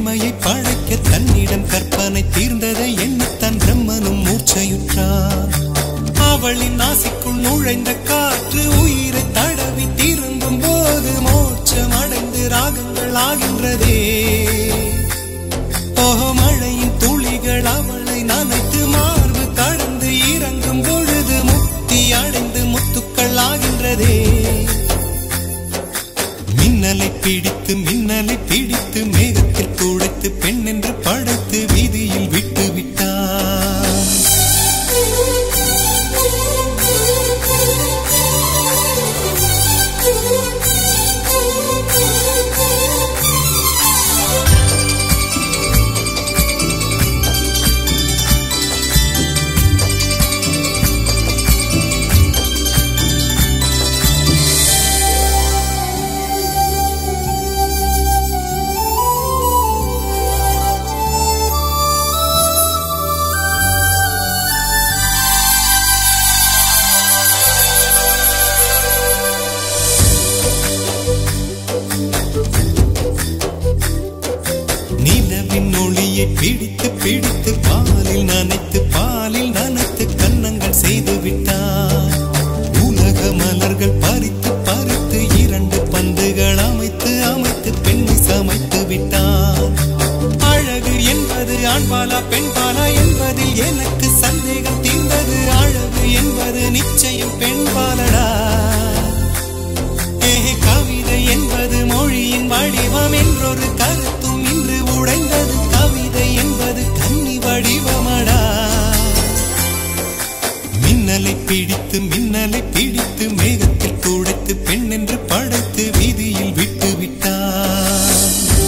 பெண்மையை படைக்க தன்னிடம் கற்பனை தீர்ந்ததை எண்ணித்தான் பிரம்மனும் மூர்ச்சையுற்றார் அவளின் நாசிக்குள் நுழைந்த காற்று உயிரை தடவி திரும்பும் போது மோட்சம் அடைந்து ராகங்கள் ஆகின்றதே ஓஹோ மழையின் துளிகள் அவளை நனைத்து மார்பு கடந்து இறங்கும் பொழுது முக்தி அடைந்து முத்துக்கள் ஆகின்றதே மின்னலை பிடித்து மின்னலை பிடித்து மேகத்தில் துடைத்து பெண் என்று படைத்து வீதியில் விட்டு விட்டார் நிலவின் ஒளியை பிடித்து பிடித்து பாலில் நனைத்து பாலில் நனைத்து கன்னங்கள் செய்து விட்டார் உலக மலர்கள் பறித்து பறித்து இரண்டு பந்துகள் அமைத்து அமைத்து பெண்ணை சமைத்து விட்டார் அழகு என்பது ஆண்பாலா பெண்பாலா என்பதில் எனக்கு சந்தேகம் தீர்ந்தது அழகு என்பது நிச்சயம் பெண்பாலடா ஏ கவிதை என்பது மொழியின் வடிவம் என்றொரு கருத்தும் இன்று உடைந்தது கவிதை என்பது கன்னி வடிவமடா மின்னலை பிடித்து மின்னலை பிடித்து மேகத்தில் துடைத்து பெண் என்று படைத்து வீதியில் விட்டு விட்டார்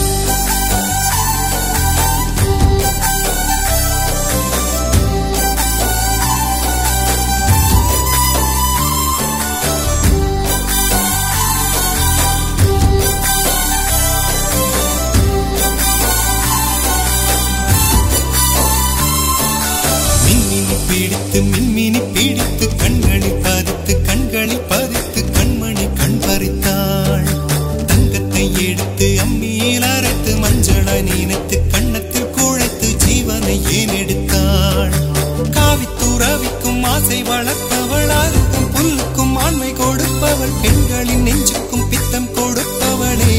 மின்மினி பிடித்து மின்மினி பிடித்து கண்களில் பதித்து கண்களில் பதித்து கண்மணி கண் பறித்தாள் தங்கத்தை எடுத்து அம்மியில் அரைத்து மஞ்சளாய் நினைத்து கண்ணத்தில் குழைத்து ஜீவனை ஏன் எடுத்தாள் காவித்துறவிக்கும் ஆசை வளர்ப்பவள் அருகும் புல்லுக்கும் ஆண்மை கொடுப்பவள் பெண்களின் நெஞ்சுக்கும் பித்தம் கொடுப்பவளே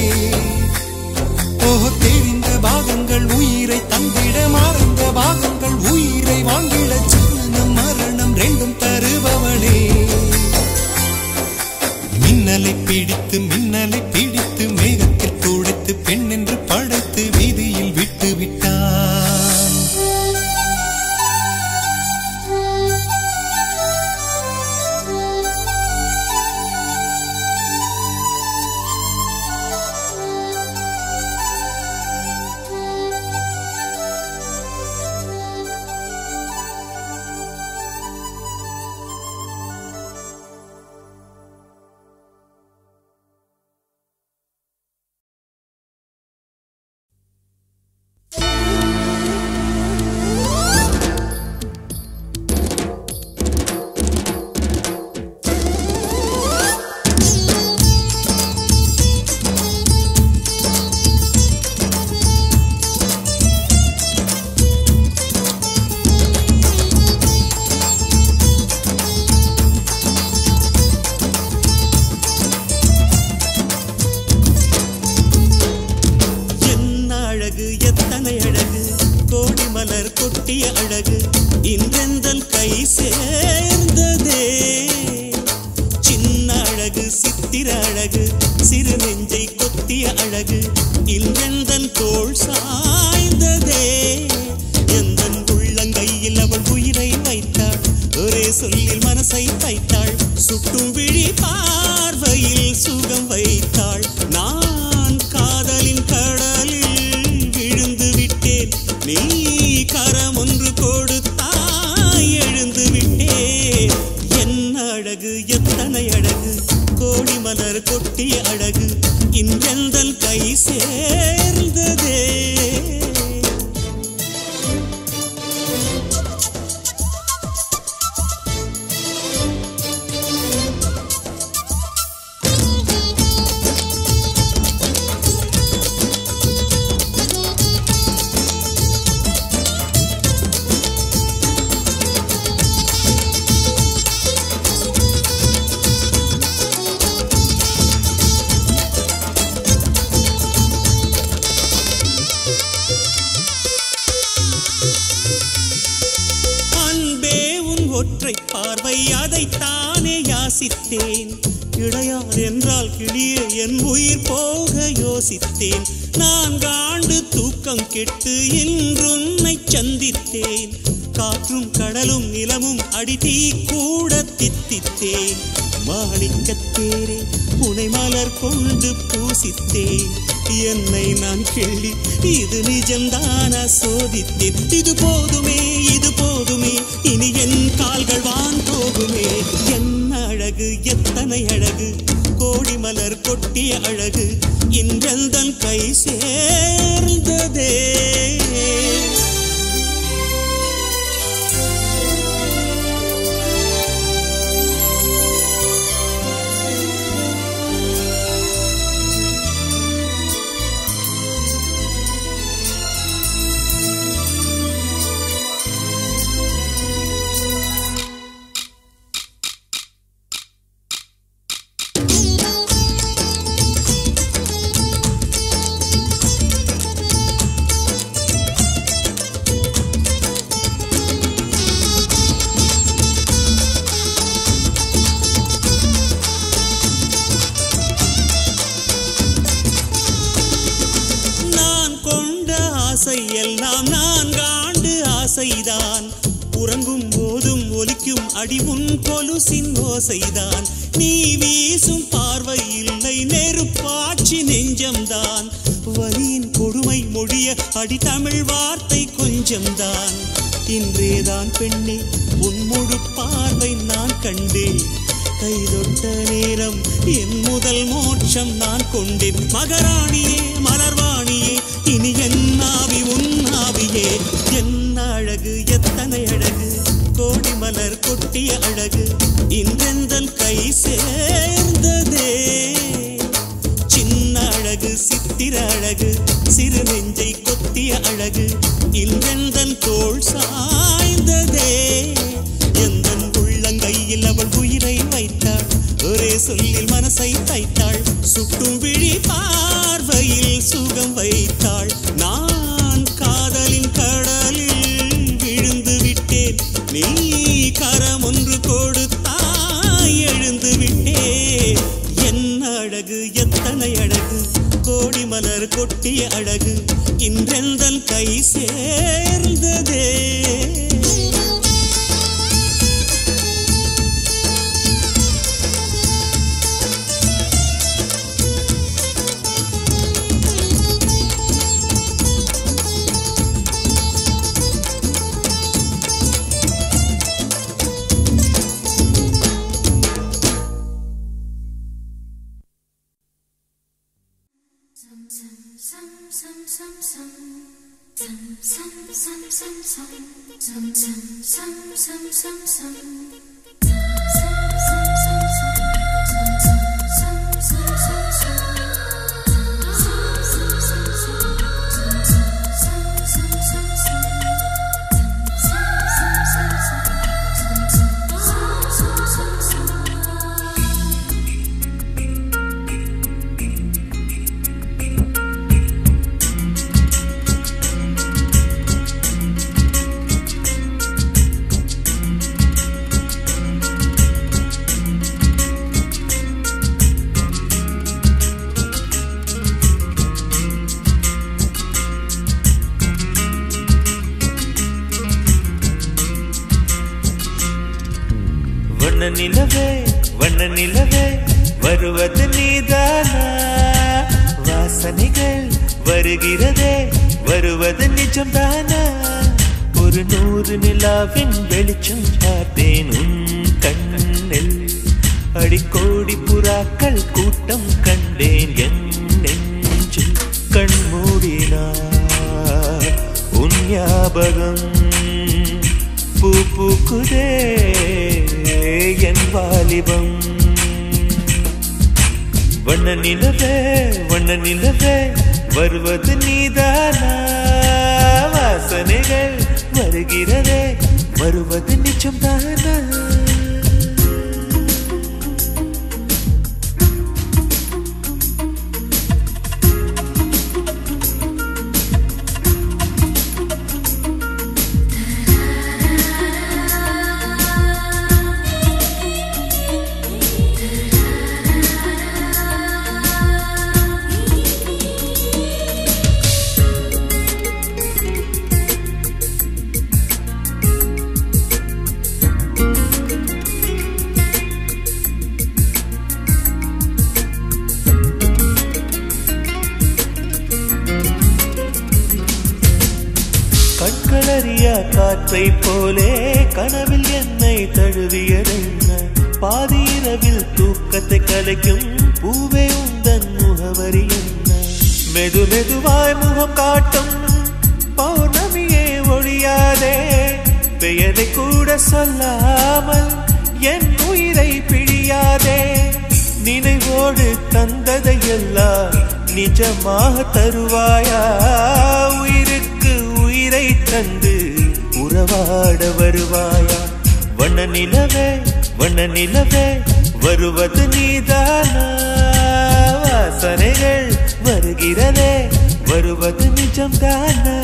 ஓஹோ தெரிந்த பாகங்கள் உயிரை தந்திட மறந்த பாகங்கள் உயிரை வாங்கிட ஜனனம் மரணம் ரெண்டும் தருபவளே மின்னலை பிடித்து மின்னலை பிடித்து மேகத்தில் துடைத்து பெண் என்று படைத்து வீதியில் விட்டு விட்டான் என்ன அழகு எத்தனை அழகு கோடி மலர் கொட்டிய அழகு இன்றெந்தன் கை சேர்ந்ததே சின்ன அழகு சித்திர அழகு சிறு நெஞ்சை கொத்திய அழகு இன்றெந்தன் தோள் சாய்ந்ததே எந்தன் உள்ளங்கையில் அவள் உயிரை வைத்தாள் ஒரே சொல்லில் மனசை வைத்தாள் சுட்டும் விழி பார்வையில் சுகம் வைத்தாள் நான் காதலின் கடலில் விழுந்து விட்டேன் நீ கரம் ஒன்று கொடுத்தாய் எழுந்து விட்டேன் என்ன அழகு எத்தனை அழகு கோடி மலர் கொட்டிய அழகு இன்றெந்தன் கை சேர்ந்ததே Thank you. பறவை அதைத்தானே யாசித்தேன் இடையார் என்றால் கிளியே என் உயிர் போக யோசித்தேன் நான்காண்டு தூக்கம் கெட்டு இன்றுன்னை சந்தித்தேன் காற்றும் கடலும் நிலமும் அடிதீ கூட தித்தித்தேன் மாணிக்கத்தேரே உனை மலர் கொண்டு பூசித்தேன் என்னை நான் கிள்ளி இது நிஜம்தானா சோதித்தேன் இது போதுமே இது போதுமே இனி என் கால்கள் வான் போகுமே என்ன அழகு எத்தனை அழகு கோடி மலர் கொட்டிய அழகு இன்றெந்தன் கை சேர்ந்ததே நான் கொண்ட ஆசை எல்லாம் நான்காண்டு ஆசைதான் உறங்கும் போதும் ஒலிக்கும் அடி உன் கொலுசின் ஓசைதான் நீ வீசும் பார்வை இல்லை நெருப்பாட்சி நெஞ்சம்தான் வலியின் கொடுமை மொழிய அடி தமிழ் வார்த்தை கொஞ்சம்தான் இன்றேதான் பெண்ணே உன் முழு பார்வை நான் கண்டேன் கைதொட்ட நேரம் என் முதல் மோட்சம் நான் கொண்டேன் மகராணியே மலர்வாணியே இனி என் ஆவி உன் ஆவியே என்ன அழகு எத்தனை அழகு கோடி மலர் கொட்டிய அழகு இன்றெந்தன் கை சேர்ந்ததே சின்ன அழகு சித்திர அழகு சிறு நெஞ்சை கொத்திய அழகு இன்றெந்தன் தோள் சாய்ந்ததே எந்தன் உள்ளங்கையில் அவள் உயிரை வைத்தாள் ஒரே சொல்லில் மனசை தைத்தாள் சுட்டும் விழி பார்வையில் சுகம் வைத்தாள் நான் காதலின் கடலில் விழுந்து விட்டேன் நீ கரம் ஒன்று கொடுத்தாய் எழுந்து விட்டேன் என்ன அழகு எத்தனை அழகு கோடி மலர் கொட்டிய அழகு இன்றெந்தன் கை சேர்ந்ததே வண்ண நிலவே வண்ண நிலவே வருவது நீதானா வாசனைகள் வருகிறதே வருவது நிஜம்தானா ஒரு நூறு நிலாவின் வெளிச்சம் பார்த்தேன் உன் கண்ணில் அடிக்கோடி புறாக்கள் கூட்டம் கண்டேன் என் நெஞ்சில் கண் மூடினார் உன் ஞாபகம் பூ பூக்குதே என் வாலிபம் வண்ண நிலவே வண்ண நிலவே வருவது நீதானா வாசனைகள் வருகிறதே வருவது நிஜம்தானா Thank கண்களறியா காற்றை போலே கனவில் என்னை தழுவியதென்ன பாதி இரவில் தூக்கத்தை கலைக்கும் பூவே உந்தன் முகவரி என்ன மெது மெதுவாய் முகம் காட்டும் பௌர்ணமியே ஒழியாதே பெயரை கூட சொல்லாமல் என் உயிரை பிழியாதே நினைவோடு தந்ததையெல்லாம் நிஜமாக தருவாயா உயிருக்கு உயிரை தந்து உறவாட வருவாயா வண்ண நிலவே வண்ண நிலவே வருவது நீதானா வாசனைகள் வருகிறதே வருவது நிஜம்தானா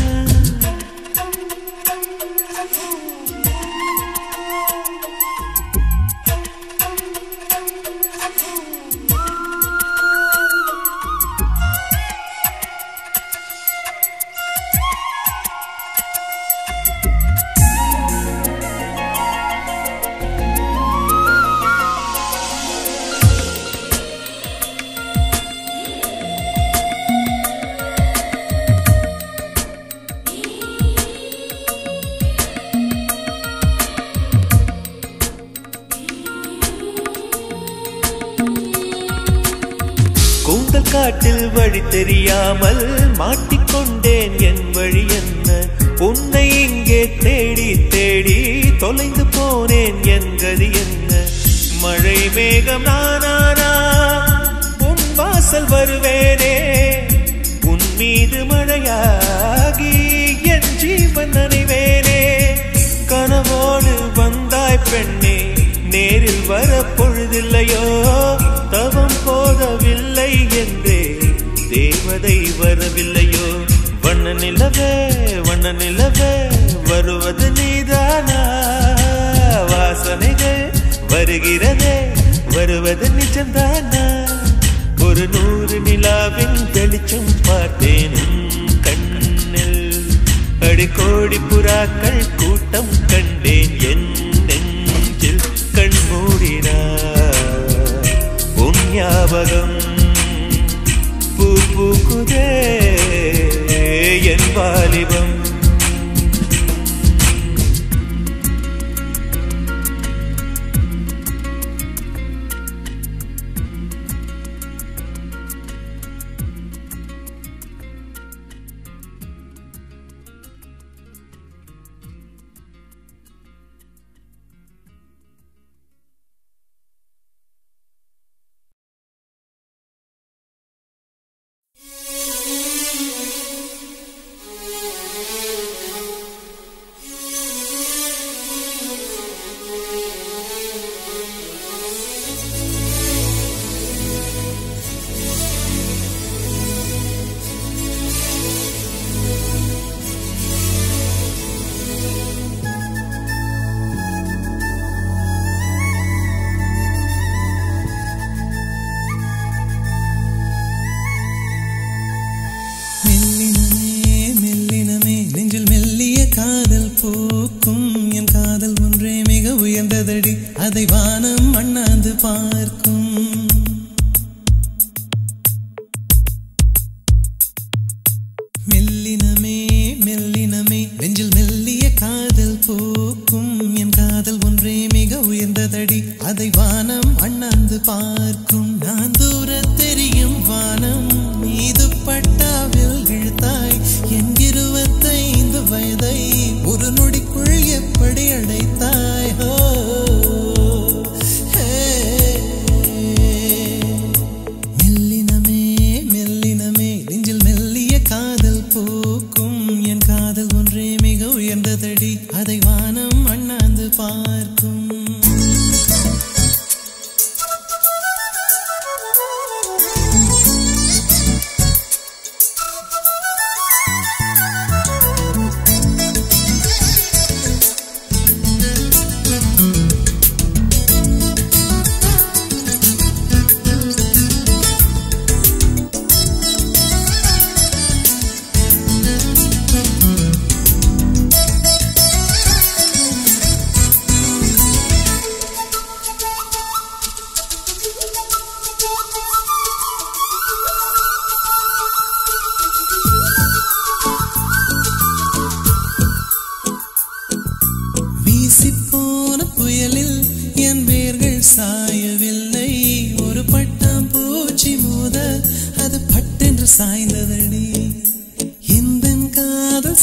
கூந்தல் காட்டில் வழி தெரியாமல் மாட்டிக்கொண்டேன் என் வழி என்ன உன்னை இங்கே தேடி தேடி தொலைந்து போனேன் என் கதி என்ன மழை மேகம் நானானா உன் வாசல் வருவேனே உன் மீது மழையாகி என் ஜீவன் நனைவேனே கனவோடு வந்தாய் பெண்ணே நேரில் வர பொழுதில்லையோ தவம் போதவில்லை என்றே தேவதை வரவில்லையோ வண்ண நிலவே வண்ண நிலவே வருவது நீதானா வாசனைகள் வருகிறதே வருவது நிஜம்தானா ஒரு நூறு நிலாவின் வெளிச்சம் பார்த்தேன் உன் கண்ணில் அடிக்கோடி புறாக்கள் கூட்டம் கண்டேன் என் நெஞ்சில் கண் மூடினார் உன் ஞாபகம் பூ பூக்குதே என் வாலிபம் மெல்லினமே மெல்லினமே நெஞ்சில் மெல்லிய காதல் பூக்கும் என் காதல் ஒன்றே மிக உயர்ந்ததடி அதை வானம் அண்ணாந்து பார்க்கும் மெல்லினமே மெல்லினமே நெஞ்சில் மெல்லிய காதல் பூக்கும் என் காதல் ஒன்றே மிக உயர்ந்ததடி அதை வானம் அண்ணாந்து பார்க்கும் நான் தூர தெரியும் வானம் மீது பட்டாவில் இழுத்தாய் என் இருபத்தைந்து வயதை ஒரு நொடிக்குள் எப்படி அடைத்தாய் ஹோ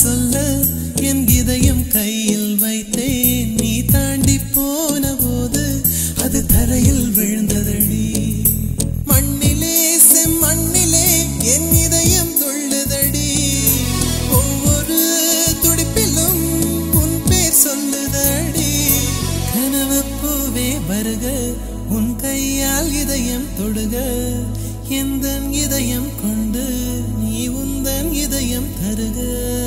சொல்ல என் இதயம் கையில் வைத்தேன் நீ தாண்டி போன போது அது தரையில் விழுந்ததடி மண்ணிலே செம்மண்ணிலே என் இதயம் துள்ளுதடி ஒவ்வொரு துடிப்பிலும் உன் பேர் சொல்லுதடி கனவு பூவே வருக உன் கையால் இதயம் தொடுக எந்த இதயம் கொண்டு நீ உந்தன் இதயம் தருக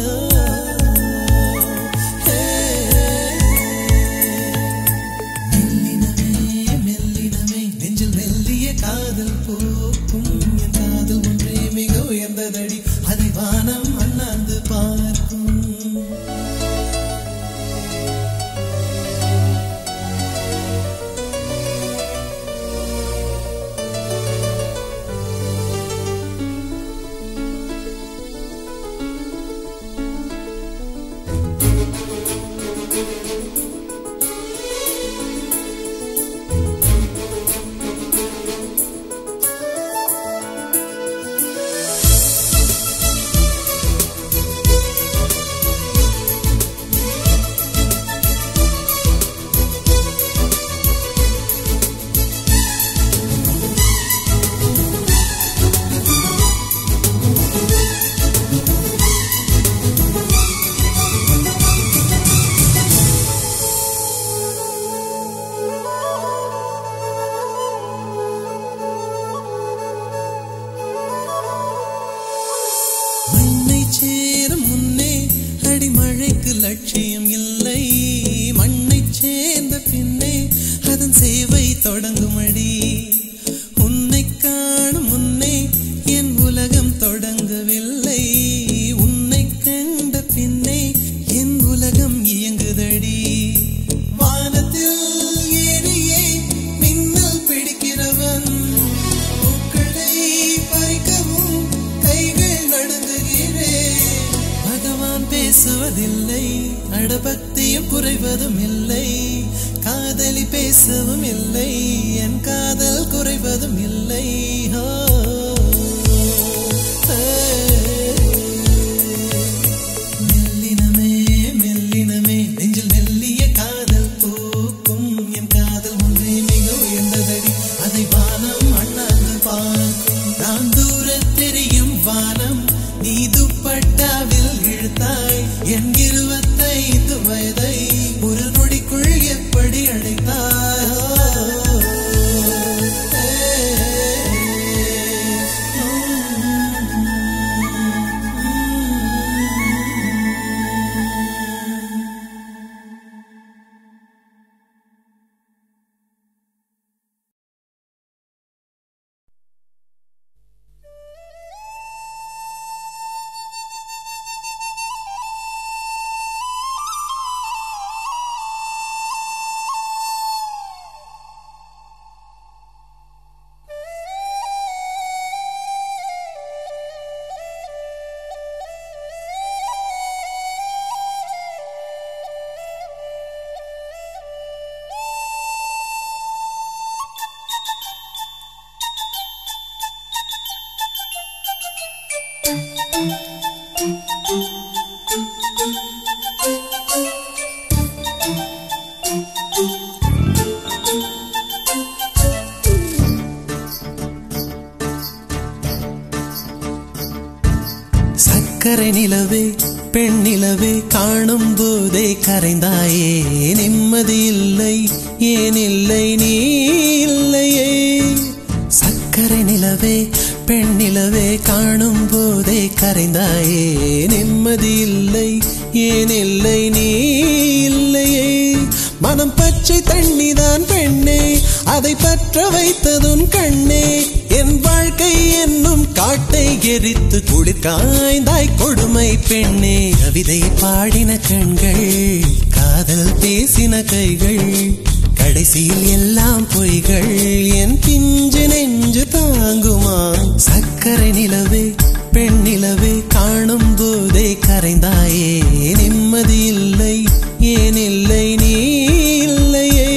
மெல்லினமே மெல்லினமே நெஞ்சில் மெல்லிய காதல் போக்கும் என் காதல் ஒன்றே மிக உயர்ந்ததடி அதை வானம் அண்ணாந்து பார்க்கும் மண்ணை சேரும் முன்னே அடிமழைக்கு லட்சியம் இல்லை மண்ணை சேர்ந்த பின்னே அதன் சேவை தொடங்கும் அடி உன்னை காணும் முன்னே என் உலகம் தொடங்கவில்லை உன்னை கண்ட பின்னே என் உலகம் இயங்குதடி வானத்தில் ஏறியே மின்னல் பிடிக்கிறவன் பூக்களை பறிக்கவும் கைகள் நடுங்குகிறேன் பகவான் பேசுவதில்லை அடபக்தியும் குறைவதும் இல்லை காதலி பேசவும் இல்லை என் காதல் குறைவதும் இல்லை ஹோ. மெல்லினமே மெல்லினமே நெஞ்சில் மெல்லிய காதல் பூக்கும் என் காதல் ஒன்றே மிக உயர்ந்ததடி அதை வானம் அண்ணாந்து பார்க்கும் நான் தூர தெரியும் வானம் நீ துப்பட்டாவில் இழுத்தாய் என் இருபத்தைந்து வயதை ஒரு நொடிக்குள் எப்படி அடைத்தாய் சக்கரை நிலவே பெண் நிலவே காணும் போதே கரைந்தாயே நிம்மதி இல்லை ஏன் இல்லை நீ இல்லையே சக்கரை நிலவே பெண் நிலவே காணும் போதே கரைந்தாயே நிம்மதி இல்லை ஏன் இல்லை நீ இல்லையே மனம் பச்சை தண்ணிதான் பெண்ணே அதை பற்ற வைத்ததுன் கண்ணே என் வாழ்க்கை என்னும் காட்டை எரித்து குளிர் காய்ந்தாய் கொடுமை பெண்ணே கவிதை பாடின கண்கள் காதல் பேசின கைகள் கடைசியில் எல்லாம் பொய்கள் என் பிஞ்சு நெஞ்சு தாங்குமா சக்கரை நிலவே பெண் நிலவே காணும் போதே கரைந்தாயே நிம்மதி இல்லை ஏன் இல்லை நீ இல்லையே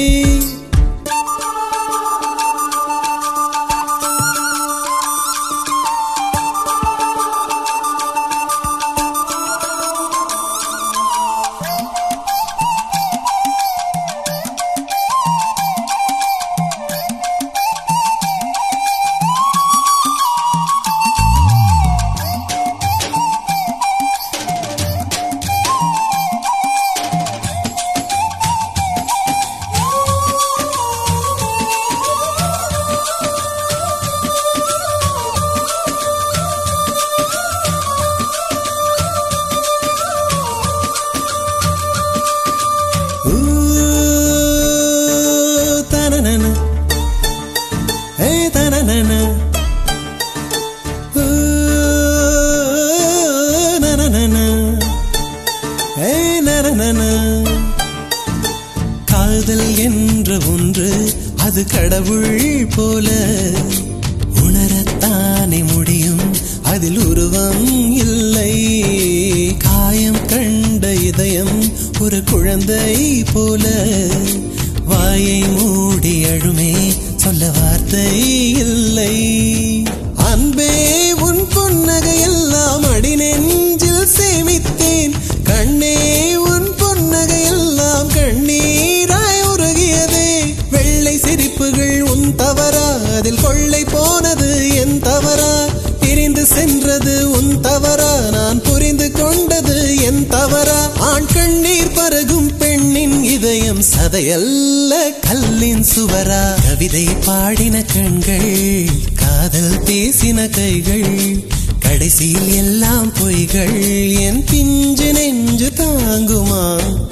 அது கடவுள் போல உணரத்தானே முடியும் அதில் உருவம் இல்லை காயம் கண்ட இதயம் ஒரு குழந்தை போல வாயை மூடி அழுமே சொல்ல வார்த்தை இல்லை அன்பே உன் புன்னகை எல்லாம் அடி நெஞ்சில் சேமித்தேன் கண்ணே உன் புன்னகை எல்லாம் கண்ணீராய் உருகியதே வெள்ளை சிரிப்புகள் உன் தவறா அதில் கொள்ளை போனது என் தவறா பிரிந்து சென்றது உன் தவறா நான் புரிந்து கொண்டது என் தவறா ஆண் கண்ணீர் பருகும் பெண்ணின் இதயம் சதையல்ல கல்லின் சுவரா கவிதை பாடின கண்கள் காதல் பேசின கைகள் கடைசியில் எல்லாம் பொய்கள் என் பிஞ்சு நெஞ்சு தாங்குமா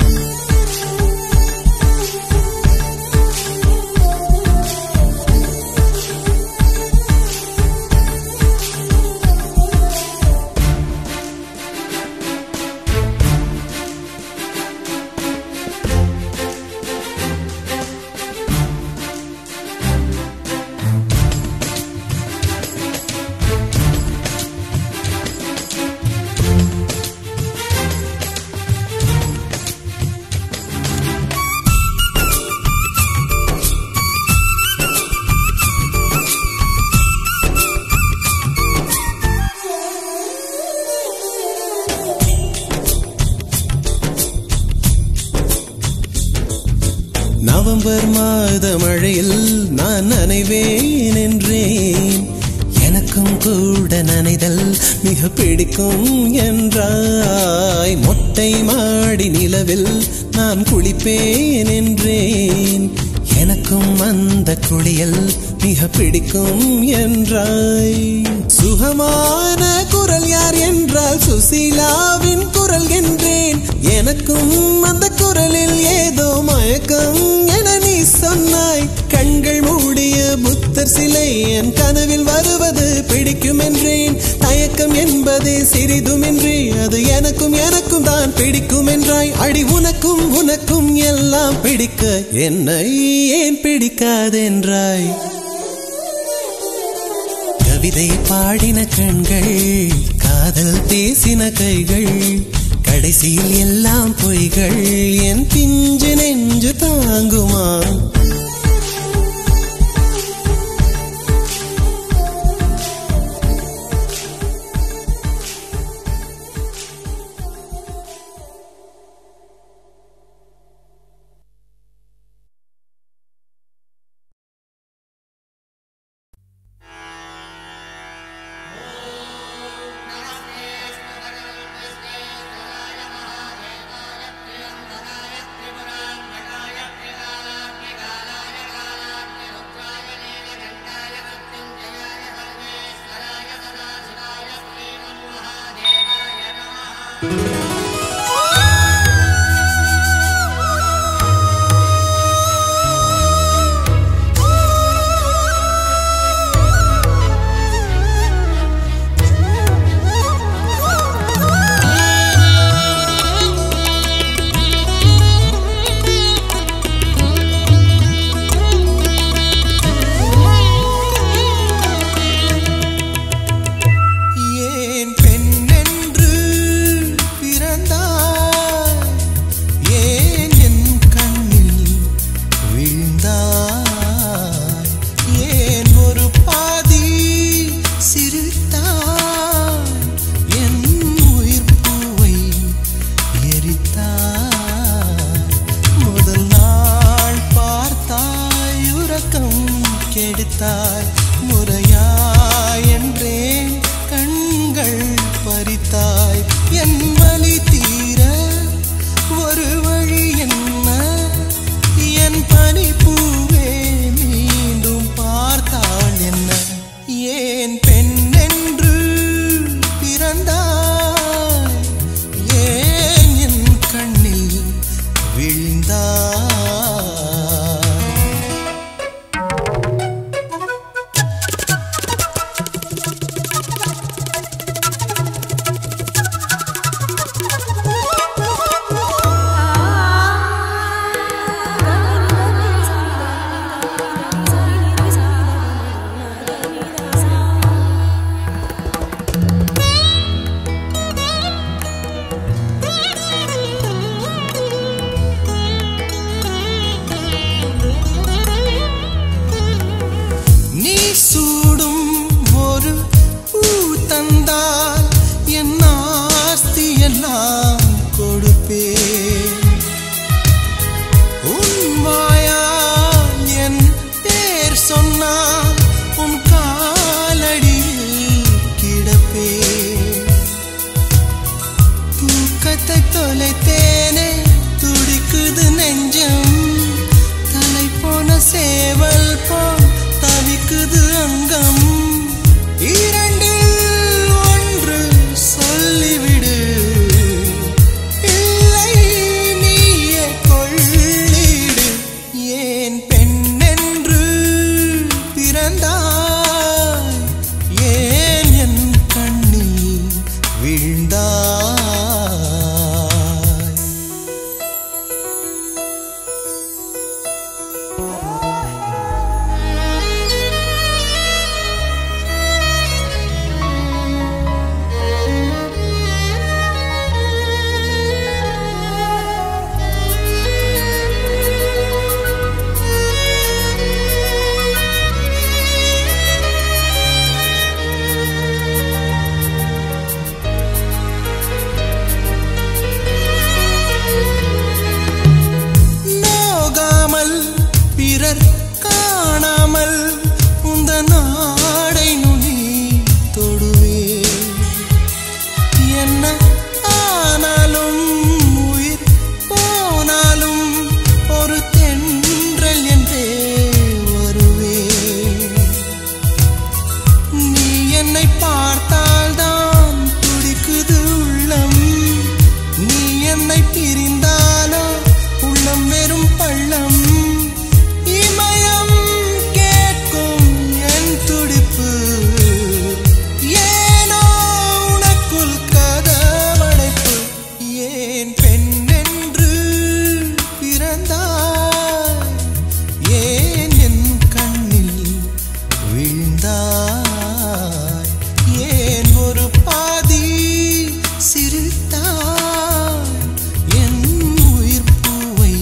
நவம்பர் மாத மழையில் நான் நனைவேன் என்றேன் எனக்கும் கூட நனைதல் மிக பிடிக்கும் என்றாய் மொட்டை மாடி நிலவில் நான் குளிப்பேன் என்றேன் எனக்கும் அந்த குளியல் மிக பிடிக்கும் என்றாய் சுகமான குரல் யார் என்றால் சுசீலாவின் குரல் என்றேன் எனக்கும் அந்த குரலில் ஏதோ மயக்கம் என நீ சொன்னாய் கண்கள் மூடிய புத்தர் சிலை என் கனவில் வருவது பிடிக்கும் என்றேன் தயக்கம் என்பதே சிறிதுமின்றி அது எனக்கும் எனக்கும் தான் பிடிக்கும் என்றாய் அடி உனக்கும் உனக்கும் எல்லாம் பிடிக்க என்னை ஏன் பிடிக்காதென்றாய் கவிதை பாடின கண்கள் காதல் பேசின கைகள் கடைசியில் எல்லாம் பொய்கள் என் பிஞ்சு நெஞ்சு தாங்குமா Thank நீ சூடும் ஒரு பூ தந்தால் என் ஆஸ்தி எல்லாம் கொடுப்பேன் உன் வாயால் என் பேர் சொன்னால் உன் காலடியில் கிடப்பேன் தூக்கத்தை தொலைத்தேனே துடிக்குது நெஞ்சம் தலை போன சேவல் போல் தவிக்குது அங்கம் இரண்டில் ஒன்று சொல்லிவிடு இல்லை நீயே கொள்ளிடு ஏன் பெண்ணென்று பிறந்தாய் ஏன் என் கண்ணில் விழுந்தாய் நோகாமல் பிறர் காணாமல் உந்த நாடை நுனி தொடுவே என்ன ஆனாலும் உயிர் போனாலும் ஒரு தென்றல் என்றே வருவே நீ என்னை பார்த்தால்தான் துடிக்குது உள்ளம் நீ என்னை பிரிந்தாலோ உள்ளம் வெறும் பள்ளம் இமயம் கேட்கும் என் துடிப்பு ஏனோ உனக்குள் கதவடைப்பு ஏன் பெண்ணென்று பிறந்தாய் ஏன் என் கண்ணில் விழுந்தாய் ஏன் ஒரு பாதி சிரித்தாய் என் உயிர் பூவை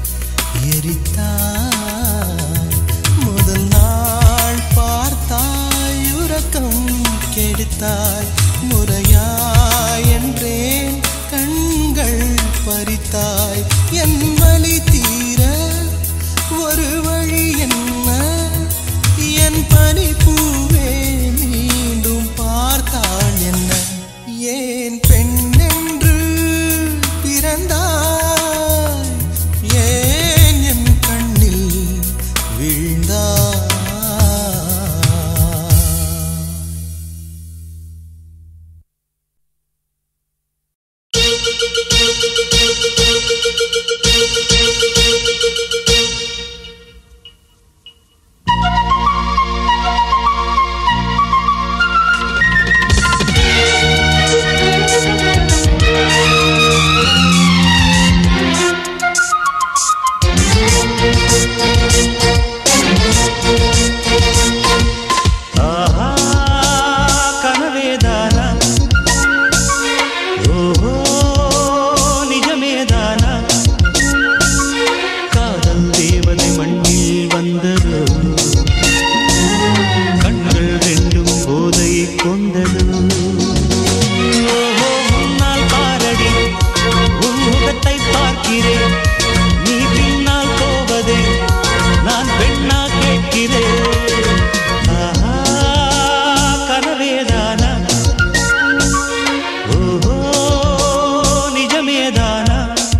எரித்தாய் முதல் நாள் பார்த்தாய் உறக்கம் கெடுத்தாய் முறையாய் என்றேன் கண்கள் பறித்தாய் என் வலி தீர ஒரு வழி என்ன என் பனி பூவே மீண்டும் பார்த்தாள் என்ன ஏன் பெண்ணென்று பிறந்தாய் ஏன் என் கண்ணில் விழுந்தாய் ஆஹா கனவேதானா ஓஹோ நிஜமேதானா காதல் தேவதை மண்ணில் வந்ததோ கண்கள் ரெண்டும் போதை கொண்டதோ ஓஹோ முன்னால் பாரடி உன் முகத்தை பார்க்கிறேன் நீ பின்னால் போவதே நான் பெண்ணா கேட்கிறேன் ஆஹா கனவேதானா ஓஹோ நிஜமேதானா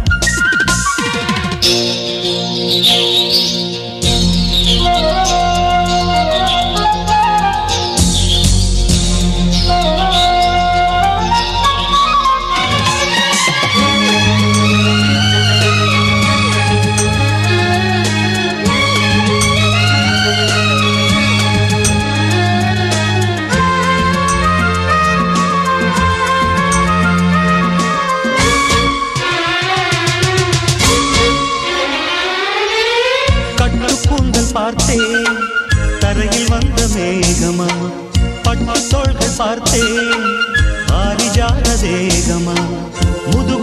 கட்டுக்கூந்தல் பார்த்தேன் தரையில் வந்த மேகமா பட்டு தோள்கள் பார்த்தேன் பாரிஜாத தேகமா முதுகு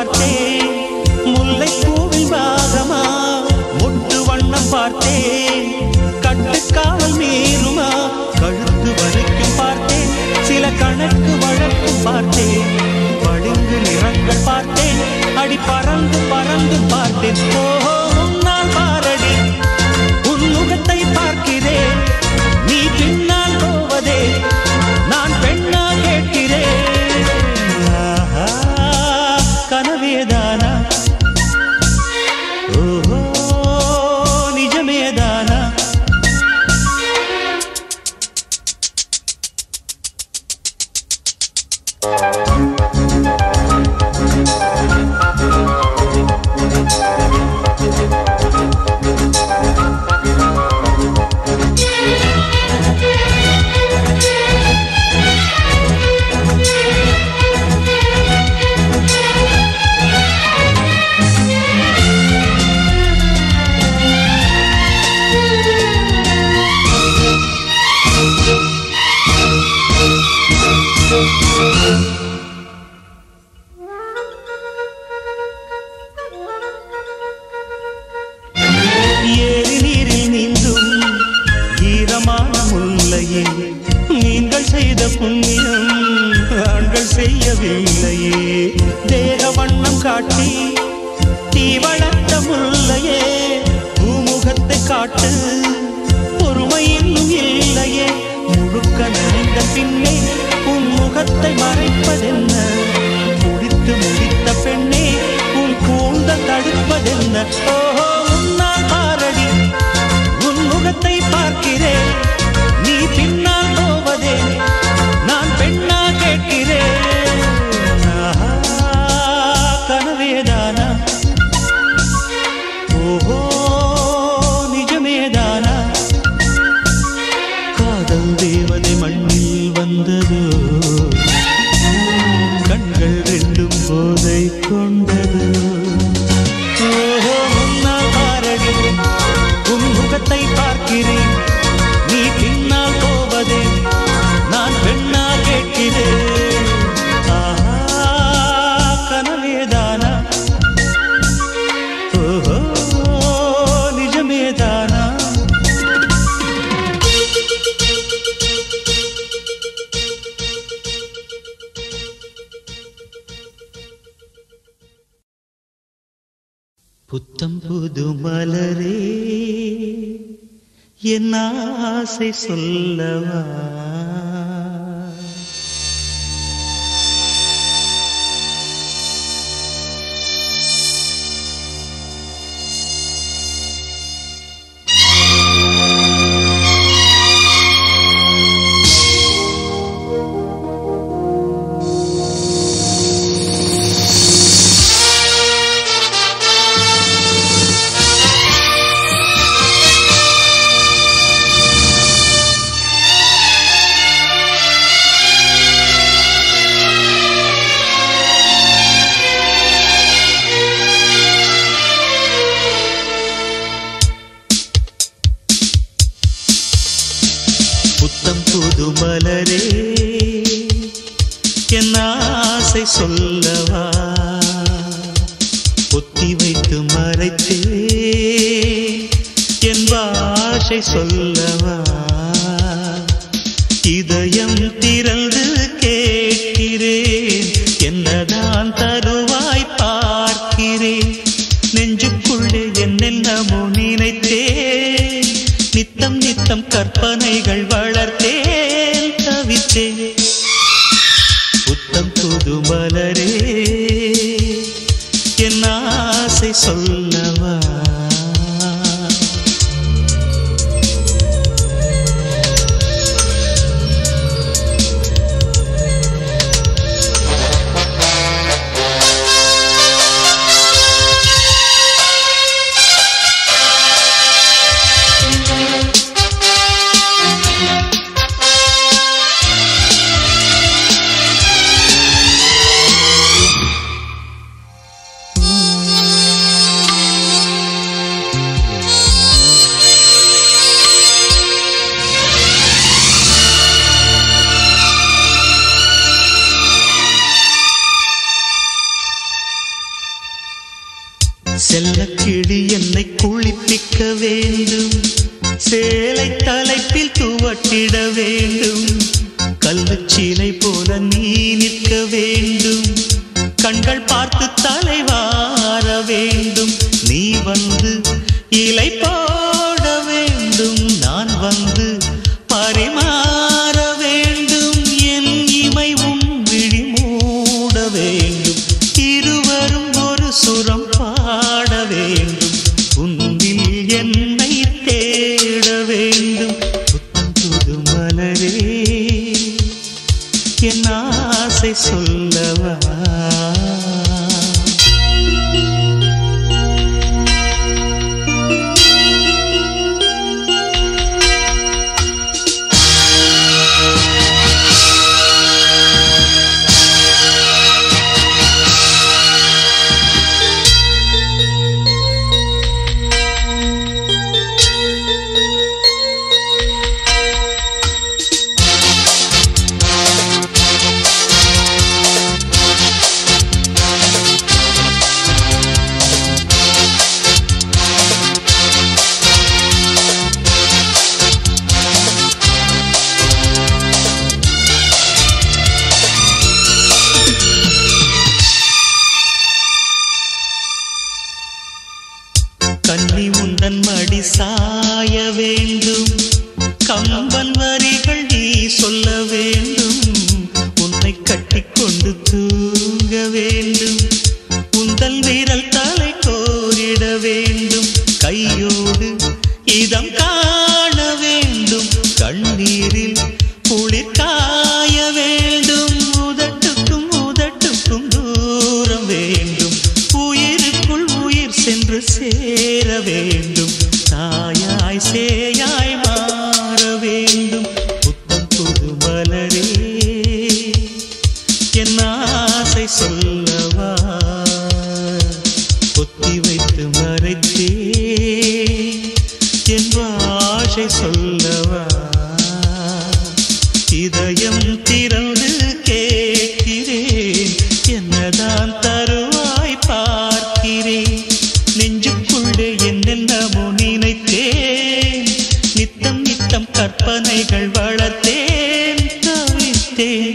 பார்த்தேன் முல்லை பூவில் பாகமா மொட்டு வண்ணம் பார்த்தேன் கட்டுக்காவல் மீறுமா கழுத்து வரைக்கும் பார்த்தேன் சில கணக்கு வழக்கு பார்த்தேன் பளிங்கு நிறங்கள் பார்த்தேன் அடி பறந்து பறந்து பார்த்தேன் ஓஹோ நான் பாரடி உன் முகத்தை பார்க்கிறேன் நீ பின்னால் போவதே நான் பெண்ணா கேட்கிறேன் ஆஹா, கனவேதானா ஓஹோ நிஜமேதானா ஏரி நீரில் நீந்தும் ஈரமான முல்லையே நீங்கள் செய்த புண்ணியம் ஆண்கள் செய்யவில்லையே தேக வண்ணம் காட்டி தீ வளர்த்த முல்லையே பூமுகத்தை காட்டு பொறுமை இன்னும் இல்லையே முழுக்க நனைந்த பின்னே உன் முகத்தை மறைப்பதென்ன குடித்து முடித்த பெண்ணே உன் கூந்தல் தடுப்பதென்ன ஓஹோ உன்னால் பாரடி உன் முகத்தை பார்க்கிறேன் நீ பின்னால் போவதே நான் பெண்ணா கேட்கிறேன் ஆஹா, கனவேதானா ஓஹோ நிஜமேதானா காதல் தேவதை மண்ணில் வந்ததோ கண்கள் ரெண்டும் போதை கொண்டது ஓஹோ முன்னால் பாரடி உன் முகத்தை பார்க்கிறேன் நீ பின்னால் போவதே நான் பெண்ணா கேட்கிறேன் ஆஹா, கனவேதானா ஓஹோ நிஜமேதானா புத்தம் புது மலரே என் ஆசை சொல்லவா புத்தம் புது மலரே என் ஆசை சொல்லவா பொத்தி வைத்து மறைத்தே என் பாஷை சொல்லவா இதயம் திறந்து கேட்கிறேன் என்னதான் தருவாய் பார்க்கிறேன் நெஞ்சுக்குள்ளே என்னென்னமோ நினைத்தேன் நித்தம் நித்தம் கற்பனைகள் வளர்த்தேன் தவித்தேன் புத்தம் புது மலரே என் ஆசை சொல்லவா செல்லக்கிளி என்னை குளிப்பிக்க வேண்டும் சேலை தலைப்பில் துவட்டிட வேண்டும் கல்லுச்சீலை போல நீ நிற்க வேண்டும் கண்கள் பார்த்து தலைவார வேண்டும் நீ வந்து இலை போட வேண்டும் நான் வந்து பரிமாற வேண்டும் என் இமை உன் விழி மூட வேண்டும் இருவரும் ஒரு சுரம் பாட வேண்டும் உன்னில் என்னை தேட வேண்டும் புத்தம் புது மலரே என் ஆசை சொல்லவா கன்னி முந்தன் மடி சாய வேண்டும் கம்பன் வரிகள் நீ சொல்ல வேண்டும் உன்னை கட்டிக்கொண்டு தூங்க வேண்டும் உந்தல் விரல் தலை கோரிட வேண்டும் கையோடு இதம் காண வேண்டும் கண்ணீரில் குளிர் காய வேண்டும் உதட்டுக்கும் உதட்டுக்கும் தூரம் வேண்டும் உயிருக்குள் உயிர் சென்று சேர வேண்டும் தாயாய் சேயாய் மாற வேண்டும் புத்தம் புது மலரே என் ஆசை சொல்லவா பொத்தி வைத்து மறைத்தே என் ஆசை சொல்லவா இதயம் திறந்து கேட்கிறேன் என்னதான் தருவாய் பார்க்கிறேன் நெஞ்சுக்குள்ளே என்னென்னமோ நினைத்தேன் நித்தம் நித்தம் கற்பனைகள் வளர்த்தேன் தவித்தேன்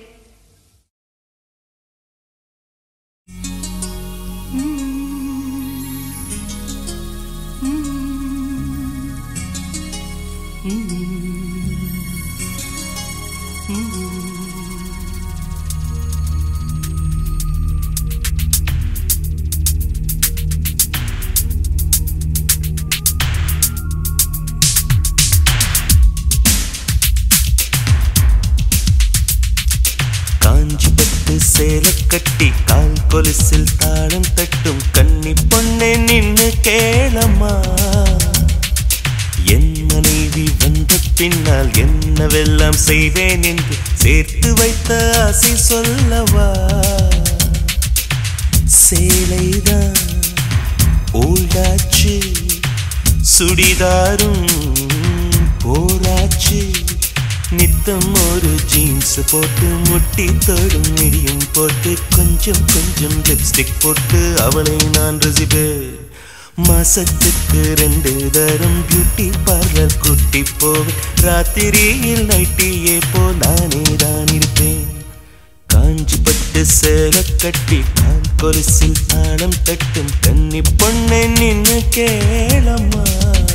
காஞ்சி பட்டு சேலை கட்டி கால் கொலுசில் தாளம் தட்டும் கன்னி பொண்ணே நின்னு கேளம்மா என் மனைவி வந்த பின்னால் என்னவெல்லாம் செய்வேன் என்று சேர்த்து வைத்த ஆசை சொல்லவா சேலைதான் ஓல்டாச்சு சுடிதாரும் போராச்சு நித்தம் ஒரு ஜீன்ஸ் போட்டு முட்டி தொடும் மிடியும் போட்டு கொஞ்சம் கொஞ்சம் லிப்ஸ்டிக் போட்டு அவளை நான் ரசிப்பேன் மாசத்துக்கு ரெண்டு தரம் பியூட்டி பார்லர் குட்டி போவேன் ராத்திரியில் நைட்டியே போ நானே தான் இருப்பேன் காஞ்சி பட்டு சேலை கட்டி கால் கொலுசில் தாளம் தட்டும் கன்னி பொண்ணை நின்னு கேளம்மா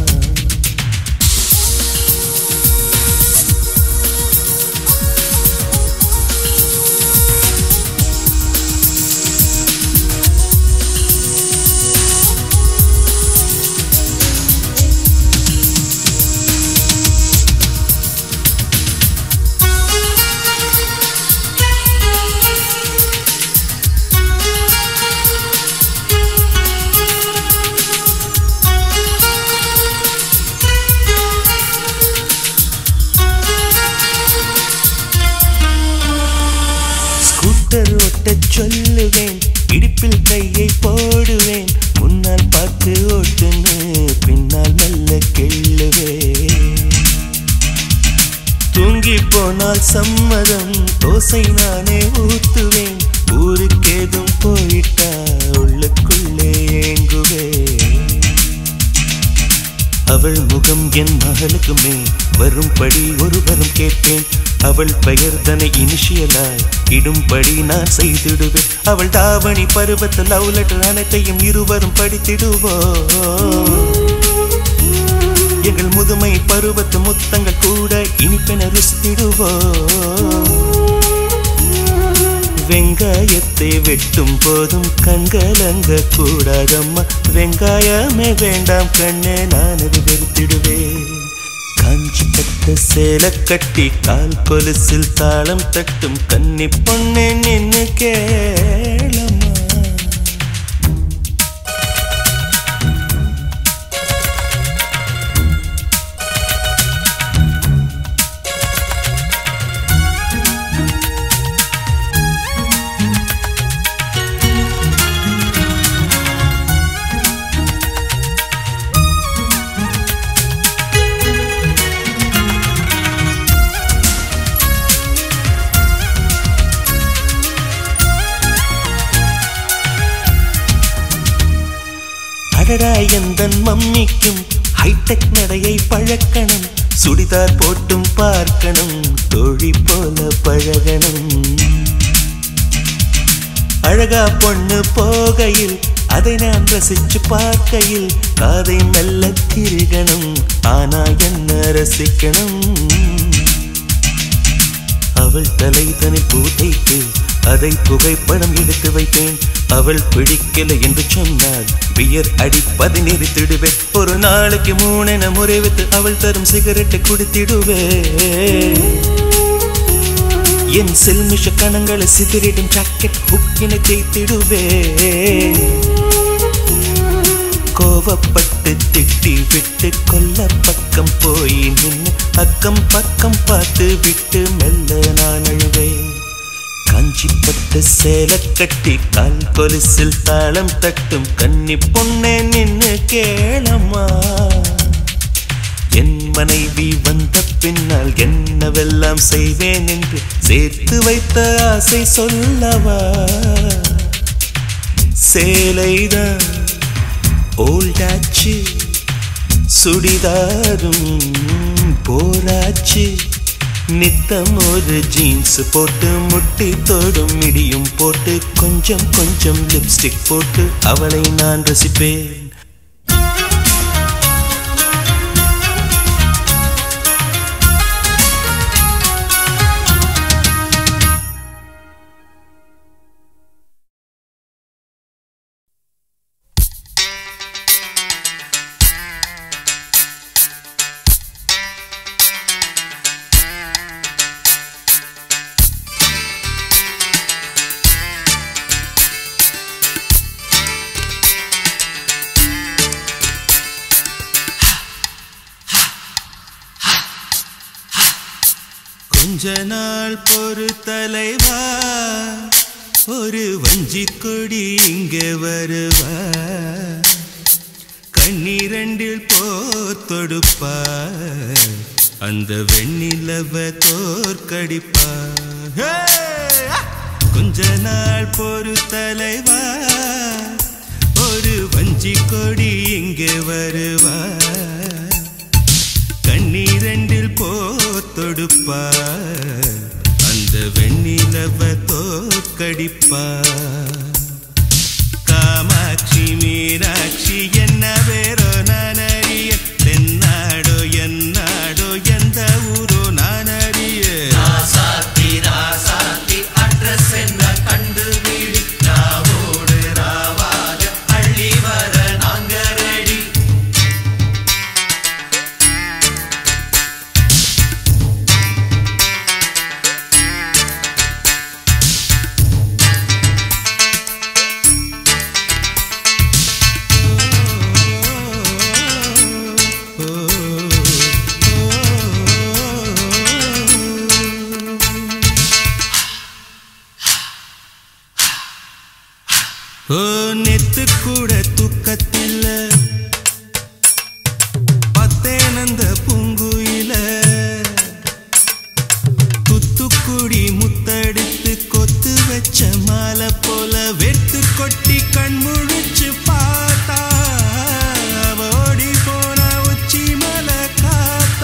ஸ்கூட்டர் ஓட்டச் சொல்லுவேன் இடுப்பில் கையை போடுவேன் முன்னால் பார்த்து ஓட்டுன்னு பின்னால் மெல்ல கிள்ளுவேன் தூங்கி போனால் சம்மதம் தோசை நானே ஊத்துவேன் ஊருக்கேதும் போயிட்டா உள்ளுக்குள்ளே ஏங்கு மகளுக்குமே வரும்படி ஒருவரும் கேட்பேன் அவள் பெயர் தனை இனிஷியலாய் இடும்படி நான் செய்திடுவேன் அவள் தாவணி பருவத்து லவ் லெட்டர் அனைத்தையும் இருவரும் படித்திடுவோம் எங்கள் முதுமை பருவத்து முத்தங்கள் கூட இனிப்பென ருசித்திடுவோம் வெங்காயத்தை வெட்டும் போதும் கண்கலங்க கூடாதம்மா வெங்காயமே வேண்டாம் கண்ணே நான் அது வெறுத்திடுவேன் காஞ்சி கட்ட சேலை கட்டி கால் கொலுசில் தாளம் தட்டும் கன்னி பொண்ணே நின்னு கேளம்மா அடடா எந்தன் மம்மிக்கும் ஹைடெக் நடையை பழக்கணும் சுடிதார் போட்டும் பார்க்கணும் தோழி போல பழகணும் அழகா பொண்ணு போகையில் அதை நான் ரசிச்சு பார்க்கையில் காதை மெல்ல திருகணும் ஆனா என்ன ரசிக்கணும் அவள் தலை தனி பூதைத்து அதை புகைப்படம் எடுத்து வைத்தேன் அவள் பிடிக்கல என்று சொன்னால் பியர் அடிப்பதை நிறுத்திடுவேன் ஒரு நாளைக்கு மூணென முறைவித்து அவள் தரும் சிகரெட்டை குடித்திடுவேன் என் செல்மிஷ கணங்களை சிதறிடும் ஜாக்கெட் ஹுக்கினை தேய்த்திடுவேன் கோவப்பட்டு திட்டி விட்டு கொல்ல பக்கம் போய் நின்று அக்கம் பக்கம் பார்த்து விட்டு மெல்ல நான் அழுவேன் காஞ்சிப்பட்டு சேலை கட்டி கால் கொலுசில் தாளம் தட்டும் கன்னி பொண்ணே நின்னு கேளம்மா என் மனைவி வந்த பின்னால் என்னவெல்லாம் செய்வேன் என்று சேர்த்து வைத்த ஆசை சொல்லவா சேலைதான் ஓல்டாச்சு சுடிதாரும் போராச்சு நித்தம் ஒரு ஜீன்ஸ் போட்டு முட்டி தோடும் மிடியும் போட்டு கொஞ்சம் கொஞ்சம் லிப்ஸ்டிக் போட்டு அவளை நான் ரசிப்பேன் கொஞ்ச நாள் பொறு தலைவா ஒரு வஞ்சி கொடி இங்க வருவா கண்ணீரண்டில் போர் தொடுப்பா அந்த வெண்ணிலவ தோற்கடிப்பா ஹே! கொஞ்ச நாள் பொறு தலைவா ஒரு வஞ்சி கொடி இங்க வருவா கண்ணீரண்டில் போத்தொடுப்பா அந்த வெண்ணிலவ தோற்கடிப்பா காமாட்சி மீனாட்சி என்ன வேறோ நான் அறிய தென்னாடோ என்னாடோ எந்த ஊரோ நான் அறிய ஓ நெத்து கூட தூக்கத்தில் பத்தேனந்த பூங்குயில துத்துக்குடி முத்தடித்து கொத்து வச்ச மாலை போல வெத்து கொட்டி கண் முழிச்சு பார்த்தா அவ ஓடி போன உச்சி மலை காத்தா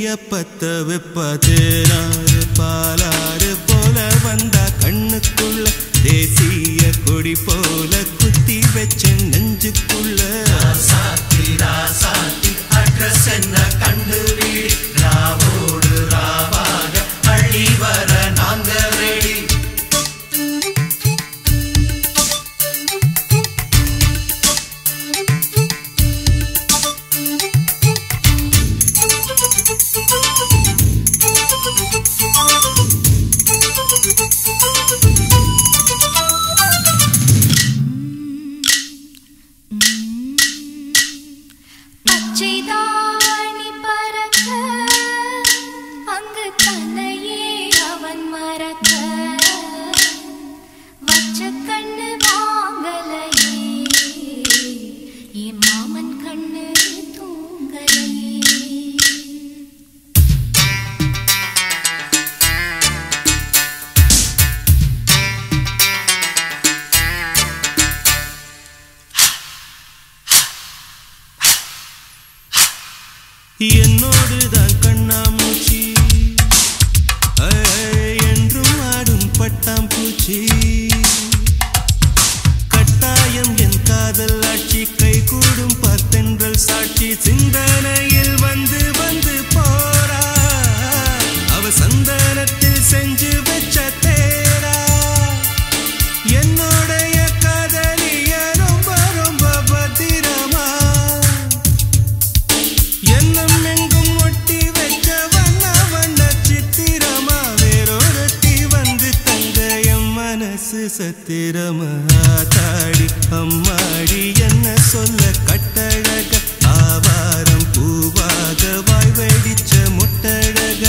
தீய பத்த வெப்ப தேராறு பாலாறு போல வந்தா கண்ணுக்குள்ள தேசிய கொடி போல குத்தி வச்ச நெஞ்சுக்குள்ள பச்சைதாணி பறக்க அங்கு தன்னையே அவன் மறக்க வச்ச கண்ணு வாங்கலையே என் மாமன் கண்ணு தூங்கலையே என்னோடு தான் கண்ணாமூச்சி ஐ, என்றும் ஆடும் பட்டாம்பூச்சி கட்டாயம் என் காதல் ஆட்சி கை கூடும் பத்தென்றல் சாட்சி சிந்தனையில் வந்து வந்து போறா அவ சந்தனத்தில் செஞ்சு வச்ச தேரா என்னுடைய காதலிய ரொம்ப ரொம்ப பத்திரமா எண்ணம் எங்கும் ஒட்டி வச்ச வண்ண வண்ண சித்திரமா வேறொருத்தி வந்து தங்க என் மனசு சத்திரமா தாடி அம்மாடி என்ன சொல்ல கட்டழக ஆவாரம் பூவாக வாய் வெடிச்ச முட்டழக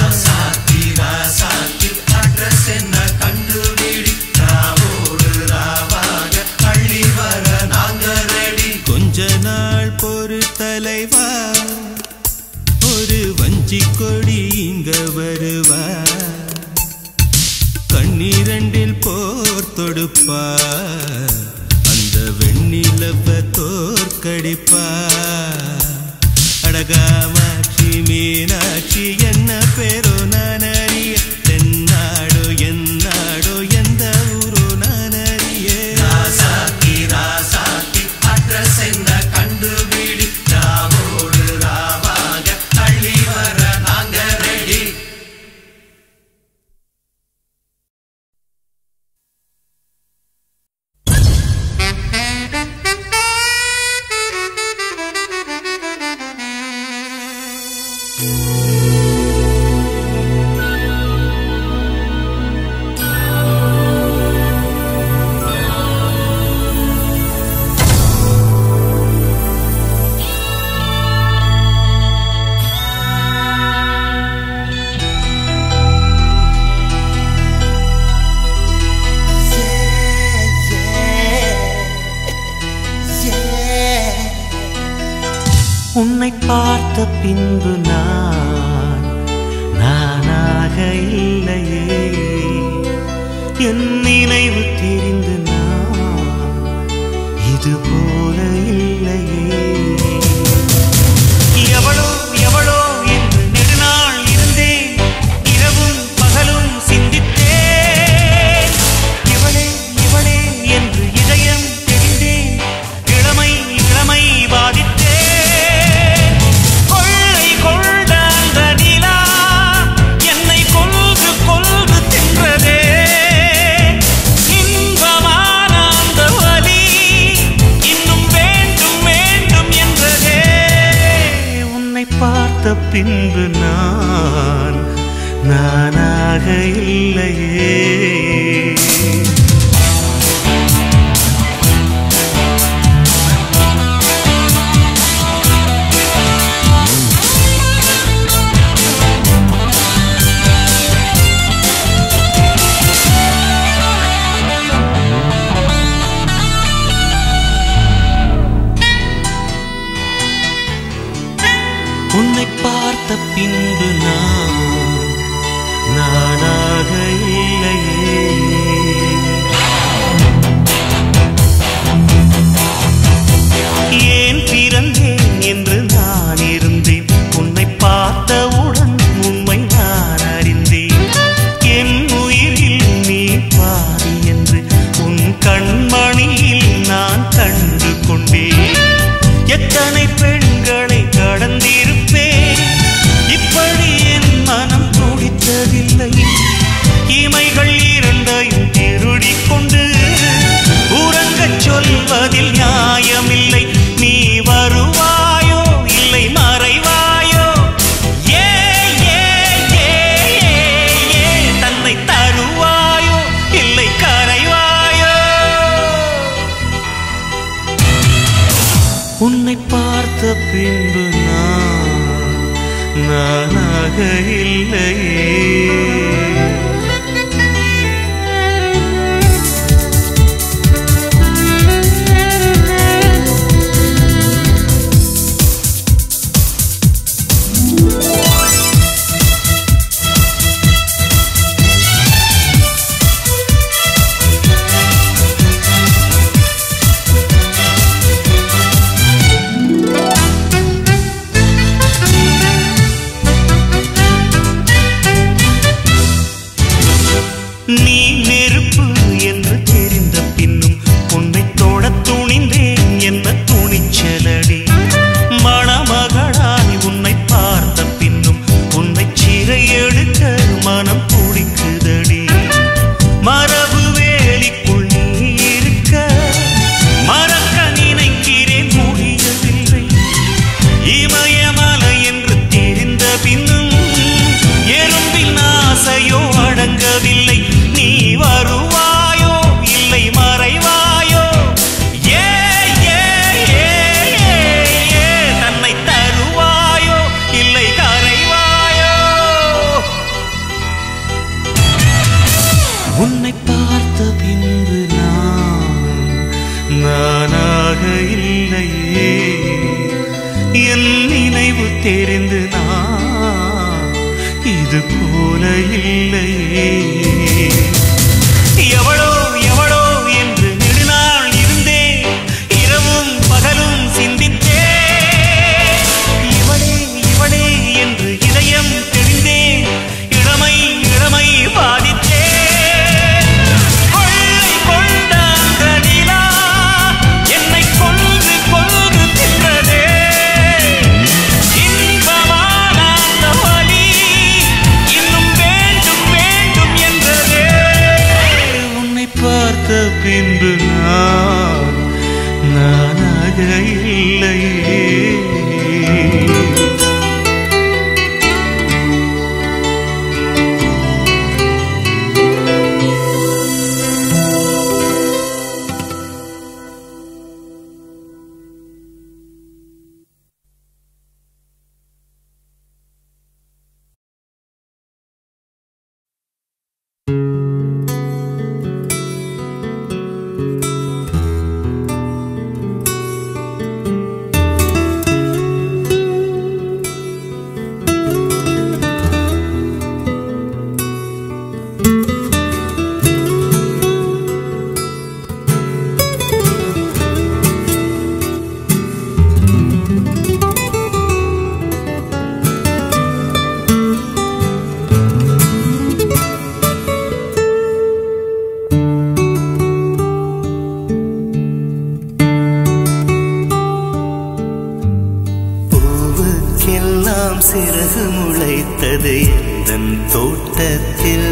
கொஞ்ச நாள் பொறு தலைவா ஒரு வஞ்சி கொடி இங்க வருவா கண்ணீரண்டில் போர் தொடுப்பா அந்த வெண்ணிலவ தோற்கடிப்பா அடகாமாட்சி மீனாட்சி என்ன பேரோ நான் அறிய தென்னாடோ என்னாடோ எந்த ஊரோ நான் அறிய உன்னை பார்த்த பின்பு நான் நானாக இல்லையே என் நினைவு தெரிந்து நான் இது போல இல்லையே எவளோ எவளோ என்று நெடுநாள் இருந்தேன் இரவும் பகலும் சிந்தித்தேன் இவளே இவளே என்று இதயம் தெரிந்தேன் இளமை இளமை பாதித்தேன் கொள்ளை கொண்ட அந்த நிலா என்னை கொல்கு கொல்கு தின்றதே இன்பமான அந்த வலி இன்னும் வேண்டும் வேண்டும் என்றதே உன்னை பார்த்த பின்பு நான் நானாக இல்லையே உன்னை பார்த்த பின்பு நான் நானாக இல்லையே உன்னை பார்த்த பின்பு நான் நானாக இல்லையே நீ நெருப்பு என்று தெரிந்த பின்னும் உன்னை தொட துணிந்தேன் என்ன துணிச்சலடி மணமகளாய் உன்னை பார்த்த பின்னும் உன்னை சிறை எடுக்க மனம் துடிக்குதடி மரபு வேலிக்குள் நீ இருக்க மறக்க நினைக்கிறேன் முடியவில்லை இமயமலை என்று தெரிந்த பின்னும் எறும்பின் ஆசையோ அடங்கவில்லை நீ வருவாயோ இல்லை மறைவாயோ ஏ ஏ ஏ ஏ, ஏ, தன்னை தருவாயோ இல்லை கரைவாயோ உன்னை பார்த்த பின்பு நான் நானாக இல்லையே என் நினைவு தெரிந்து நான் இது போல இல்லையே எவளோ எவளோ என்று நெடுநாள் இருந்தேன் இரவும் பகலும் சிந்தித்தேன் இவளே இவளே என்று இதயம் தெரிந்தேன் இளமை இளமை பாதித்தேன் கொள்ளை கொண்ட அந்த நிலா என்னை கொன்று கொன்று தின்றதே இன்பமான அந்த வலி இன்னும் வேண்டும் வேண்டும் என்றதே உன்னை பார்த்த பின்பு நான் நானாக இல்லையே பூவுக்கெல்லாம் சிறகு முளைத்தது எந்தன் தோட்டத்தில்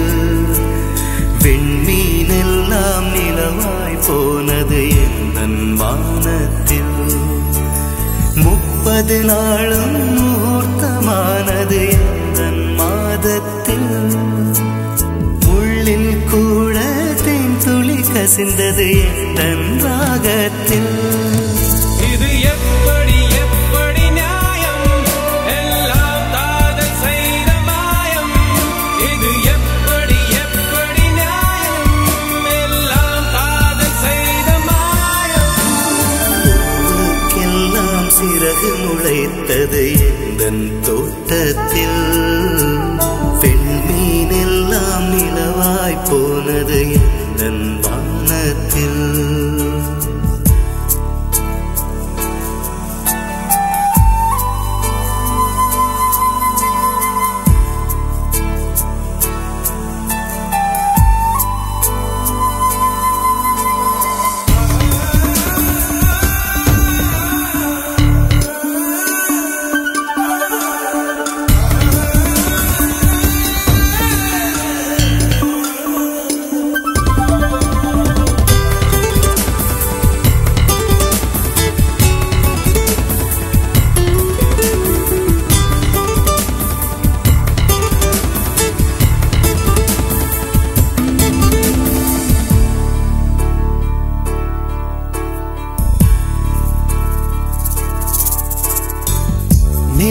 வெண்மீனெல்லாம் நிலவாய் போனது எந்தன் வானத்தில் முப்பது நாளும் முகூர்த்தமானது எந்தன் மாதத்தில் உள்ளில் கூட தேன் துளி கசிந்தது எந்தன் ராகத்தில் இது எப்படி எப்படி நியாயம் எல்லாம் காதல் செய்த மாயம் இது எப்படி எப்படி நியாயம் எல்லாம் காதல் செய்த மாயம் பூவுக்கெல்லாம் சிறகு முளைத்தது எந்தன் தோட்டத்தில் பெண்மீனெல்லாம் நிலவாய் போனது எந்தன் வானத்தில்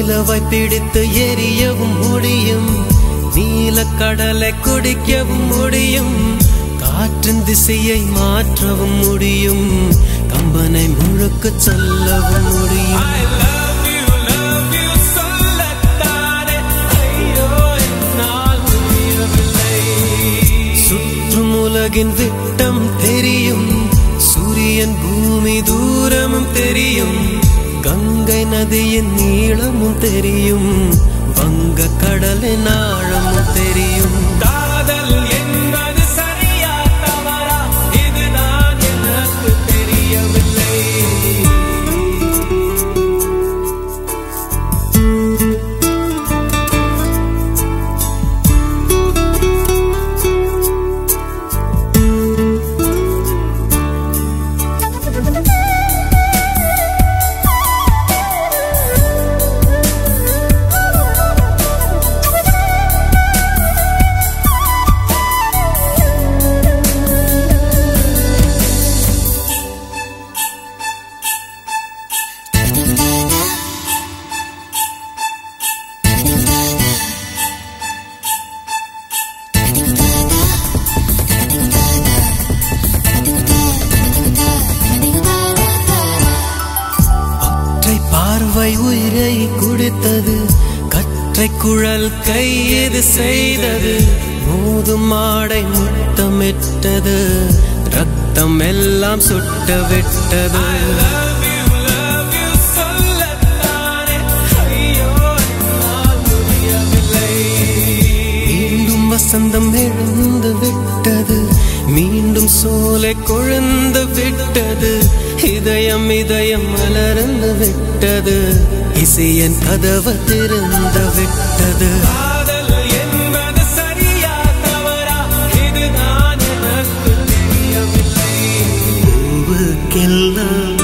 நிலவை பிடித்து எரியவும் முடியும் நீலக்கடலை குடிக்கவும் முடியும் காற்றின் திசையை மாற்றவும் முடியும் கம்பனை முழுக்க சொல்லவும் முடியும் I love you, love you சொல்லத்தானே ஐயோ என்னால் முடியவில்லை சுற்றும் உலகின் விட்டம் தெரியும் சூரியன் பூமி தூரமும் தெரியும் கங்கை நதியின் நீளமும் தெரியும் வங்க கடலின் ஆழமும் தெரியும் காதல் என்பது சரியா தவறா இதுதான் எனக்கு தெரியவில்லை ஒற்றை பார்வை உயிரை குடித்தது கற்றை குழல் கையது செய்தது மோதும் ஆடை முத்தமிட்டது ரத்தம் எல்லாம் சுட்ட விட்டது love you, love you சொல்லத்தானே ஐயோ என்னால் முடியவில்லை மீண்டும் வசந்தம் எழுந்து விட்டது மீண்டும் சோலை கொழுந்து விட்டது இதயம் இதயம் மலர்ந்து விட்டது இசையன் கதவு திறந்து விட்டது காதல் என்பது சரியா தவறா இதுதான் எனக்கு தெரியவில்லை பூவுக்கெல்லாம்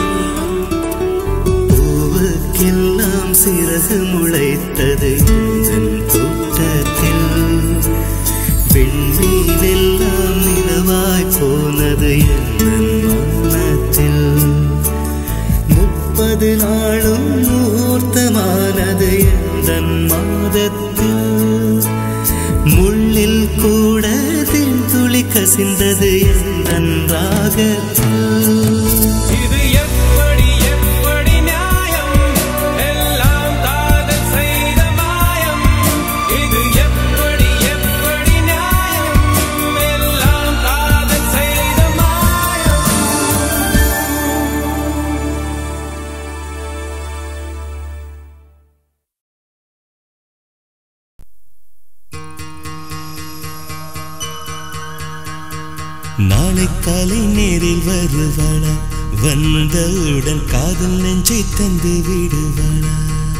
பூவுக்கெல்லாம் சிறகு முளைத்தது எந்தன் தோட்டத்தில் விண்மீனெல்லாம் நிலவாய் போனது எந்தன் வானத்தில் முப்பது நாளும் முகூர்த்தமானது எந்தன் மாதத்தில் முள்ளில் கூட துளி கசிந்தது எந்தன் ராகத்தில் இது எப்படி எப்படி நியாயம் எல்லாம் காதல் செய்த மாயம் இது எப்படி எப்படி நியாயம் எல்லாம் காதல் செய்த மாயம் நாளை காலை நேரில் வருவாளா வந்தவுடன் காதல் நெஞ்சை தந்து விடுவாளா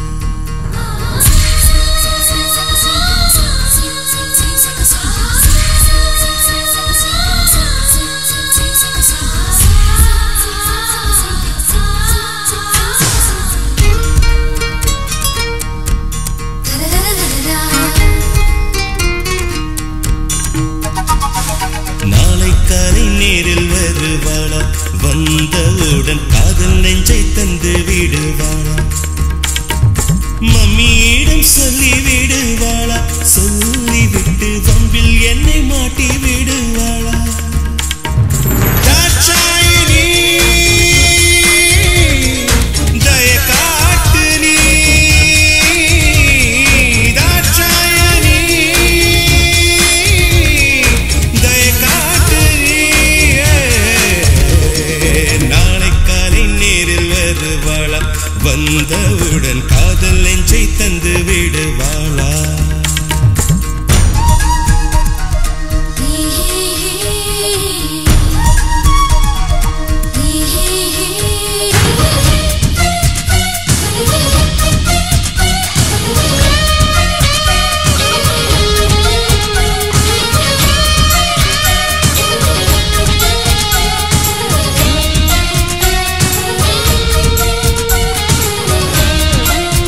நாளை காலை நேரில் வருவாளா வந்தவுடன் காதல் நெஞ்சை தந்து விடுவாளா மம்மியிடம் சொல்லி விடுவாளா சொல்லிவிட்டு வம்பில் என்னை மாட்டி விடுவாளா தாட்சாயினி, தய காட்டு நீ. தாட்சாயணி, தய காட்டு நீ. நாளை காலை நேரில் வருவாளா வந்தவுடன் காதல் நெஞ்சை தந்து விடுவாளா Thank you.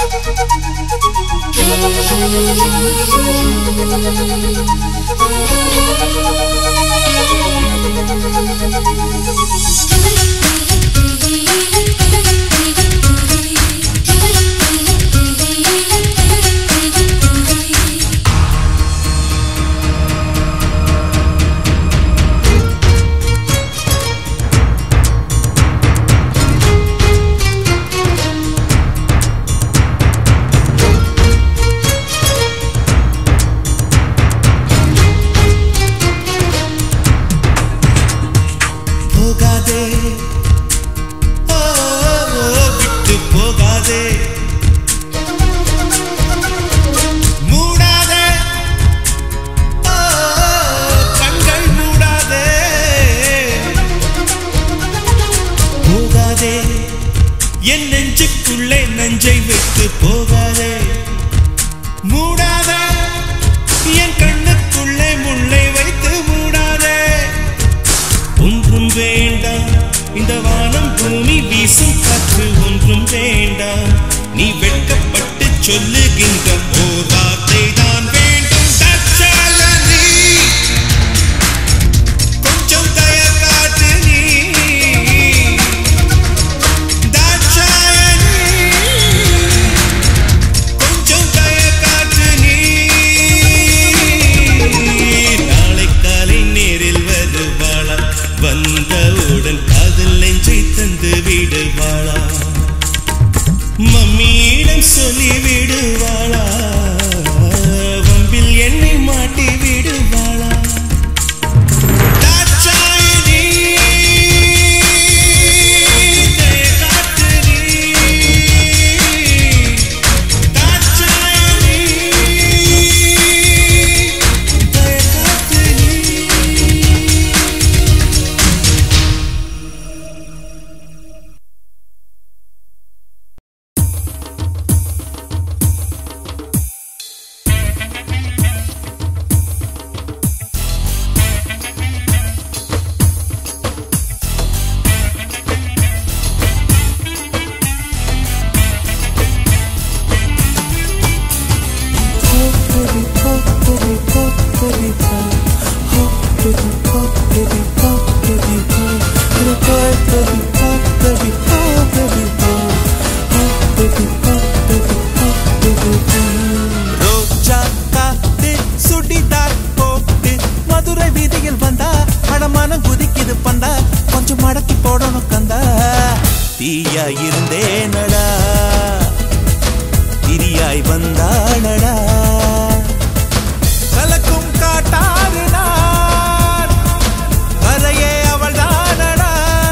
போகாதே ஓ, விட்டு போகாதே மூடாதே ஓ, கண்கள் மூடாதே போகாதே என் நெஞ்சுக்குள்ளே நெஞ்சை விட்டு போகாதே மூடாதே என் கண்ணுக்குள்ளே முள்ளை வைத்து மூடாதே ஒன்றும் வேண்டாம் இந்த வானம் பூமி வீசும் காற்று ஒன்றும் வேண்டாம் நீ வெட்கப்பட்டு சொல்லுகின்ற ஓர் வார்த்தை தான் வேண்டும் தற்சாலனி. கொஞ்சம் தய காட்டு நீ தாட்சாயணி. கொஞ்சம் தய காட்டு நீ நாளை காலை நேரில் வருவாளா வந்தவுடன் காதல் நெஞ்சை தந்து விடுவாளா மம்மியிடம் சொல்லி விடுவாளா வம்பில் என்னை மாட்டி விடுவாளா தாட்சாயினி, தய காட்டு நீ. தாட்சாயினி, தய காட்டு நீ. ரோஜா காத்து சுடிதார் போட்டு மதுரை வீதியில் வந்தா அடமானம் குதிக்குது பந்தா கொஞ்சம் மடக்கி போடணும் கந்தா தீயா இருந்தேனடா திரியாய் வந்தானடா கலக்கும் காட்டாறு நான் கரையே அவள் தானடா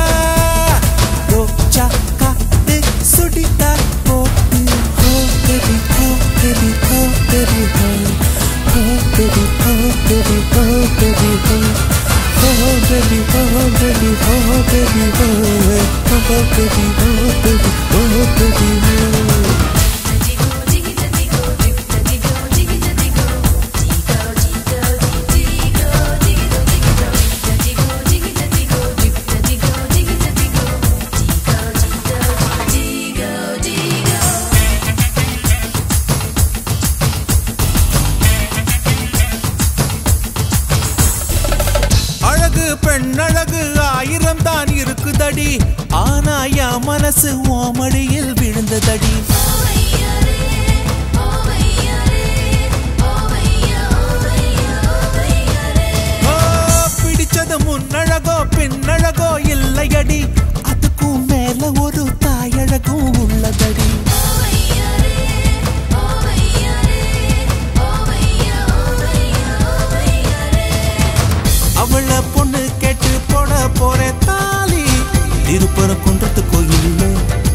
ரோஜா காத்து சுடிதார் போட்டு Oh baby, oh baby, oh baby, oh Oh baby, oh baby, oh baby, oh Oh baby, oh baby, oh baby, oh Oh baby, oh baby, oh baby, oh அழகு பெண்ணழகு ஆயிரம் தான் இருக்குதடி ஆனா என் மனசு ஓமடியில் விழுந்ததடி ஓ, பிடிச்சது முன்னழகோ பின்னழகோ இல்லையடி அதுக்கும் மேல ஒரு தாயழகும் உள்ளதடி அவள பொண்ணு கேட்டு போட போறேன் தாலி திருப்பரம் குன்றத்து கோயில்ல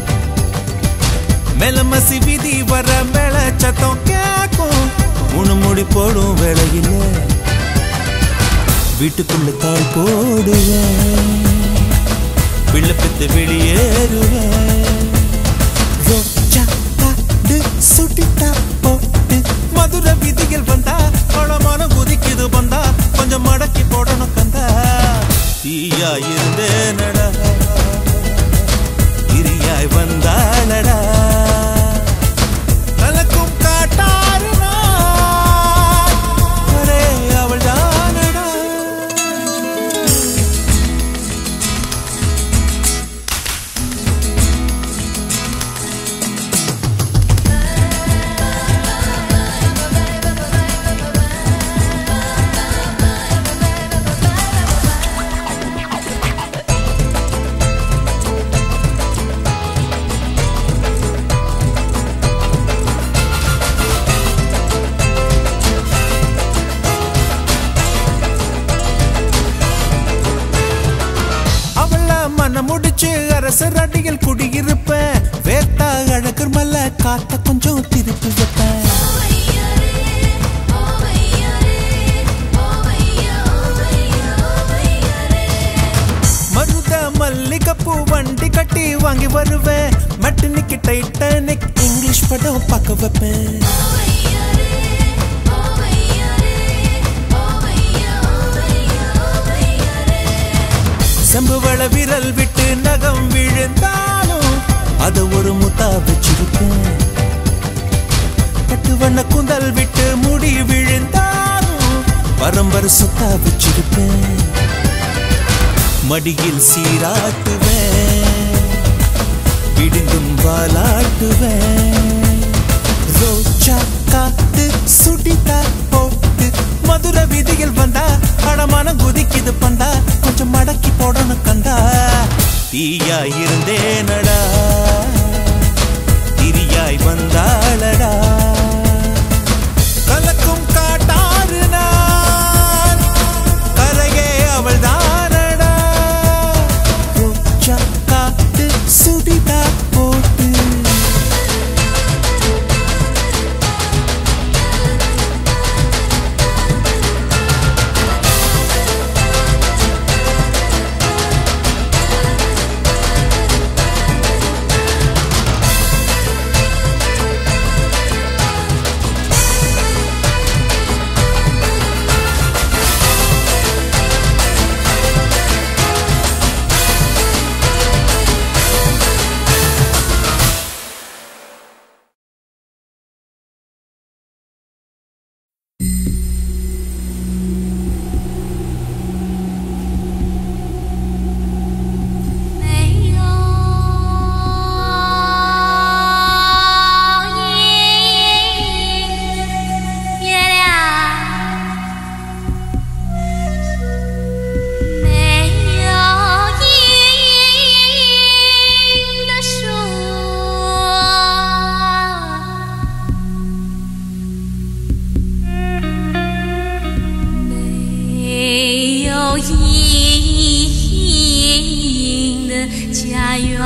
மெலமசி விதி வர மேல சத்தம் கேக்கும் மூணு முடி போடும் வேளையில வீட்டுக்குள்ள கால் போடுவேன் பிள்ளை பெத்து வெளியேறுவேன் ரோஜா காடு சுட்டித்தா போட்டு மதுரை விதிகள் வந்தா பழமான குதிக்குது வந்தா கொஞ்சம் மடக்கி போடணும் கந்தா தீயா இருந்தேனடா திரியாய் வந்தாளடா அரசர் அடியில் குடியிருப்பேன் வேத்தா அழகர் மல்ல காத்த கொஞ்சம் திருப்பி வைப்பேன் மருத மல்லிகைப்பூ வண்டி கட்டி வாங்கி வருவேன் மெட்டனிக்கு டைட்டானிக் இங்கிலீஷ் படம் பார்க்க வைப்பேன் செம்புவள விரல் விட்டு நகம் விழுந்தாலும் அத ஒரு முத்தா வச்சிருப்பேன் பட்டு வண்ண குந்தல் விட்டு முடி விழுந்தாலும் பரம்பரை சொத்தா வச்சிருப்பேன் மடியில் சீராட்டுவேன் விடுங்கும் வாலாட்டுவேன் ரோஜா காத்து சுடிதா போட்டு மதுர வீதியில் வந்தா அடமான குதிக்குது பந்தா கொஞ்சம் மடக்கி போடணும் கண்டா தீயாய் இருந்தேனடா திரியாய் வந்தாளடா கலக்கும் காட்டாறு நான் கரையே அவள் தானடா ரோஜா காத்து சுடிதா போட்டு 没有阴影的家园，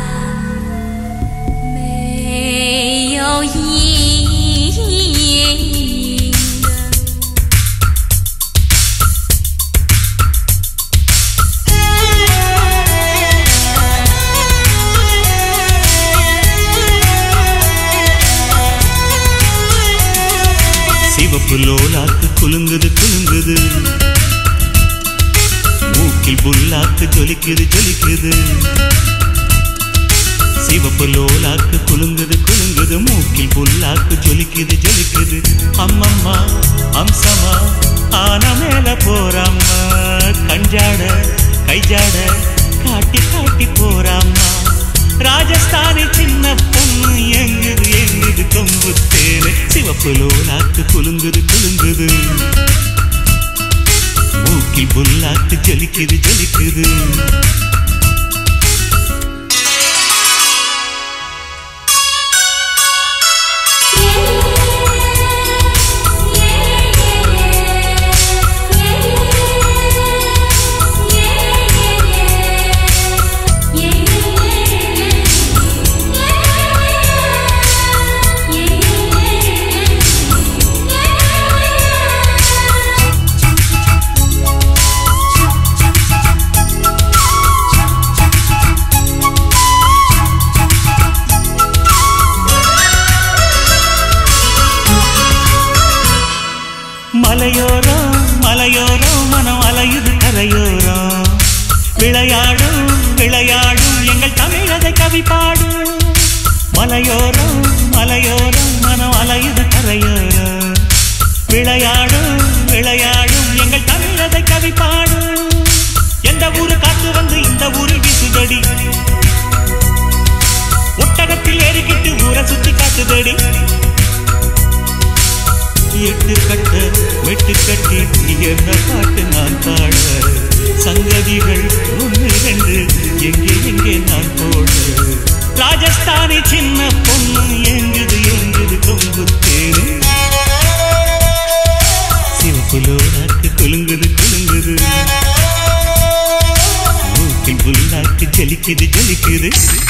没有阴影的。 சிவப்பு லோலாக்கு குலுங்குது குலுங்குது மூக்கில் புல்லாக்கு ஜொலிக்குது ஜொலிக்குது சிவப்பு லோலாக்கு குலுங்குது குலுங்குது மூக்கில் புல்லாக்கு ஜொலிக்குது ஜொலிக்குது அம்மம்மா அம்சமா ஆன மேல போறாம்மா கஞ்சாட கைஜாட காட்டி காட்டி போறாம்மா ராஜஸ்தானி சின்ன பொண்ணு எங்குது எங்குது கொம்பு தேனு சிவப்பு லோலாக்கு குலுங்குது குலுங்குது மூக்கில் புல்லாக்கு ஜொலிக்குது ஜொலிக்குது மலையோரம் மலையோரம் மனம் அலையுது கரையோரம் விளையாடும் விளையாடும் எங்கள் தமிழதை கவி பாடும் மலையோரம் மலையோரம் மனம் அலையுது கரையோரம் விளையாடும் விளையாடும் எங்கள் தமிழதை கவி பாடும் எந்த ஊரு காத்து வந்து இந்த ஊரில் வீசுதடி ஒட்டகத்தில் ஏறிக்கிட்டு ஊரை சுத்தி காட்டுதடி எட்டு கட்ட வெட்டு கட்டி நீ என்ன பாட்டு நான் பாட சங்கதிகள் ஒன்று ரெண்டு எங்கே எங்கே நான் போட ராஜஸ்தானி சின்ன பொண்ணு எங்குது எங்குது கொம்பு தேனு சிவப்புலோடாக்கு குலுங்குது குலுங்குது மூக்கில் புல்லாக்கு ஜலிக்குது ஜொலிக்குது ஜொலிக்குது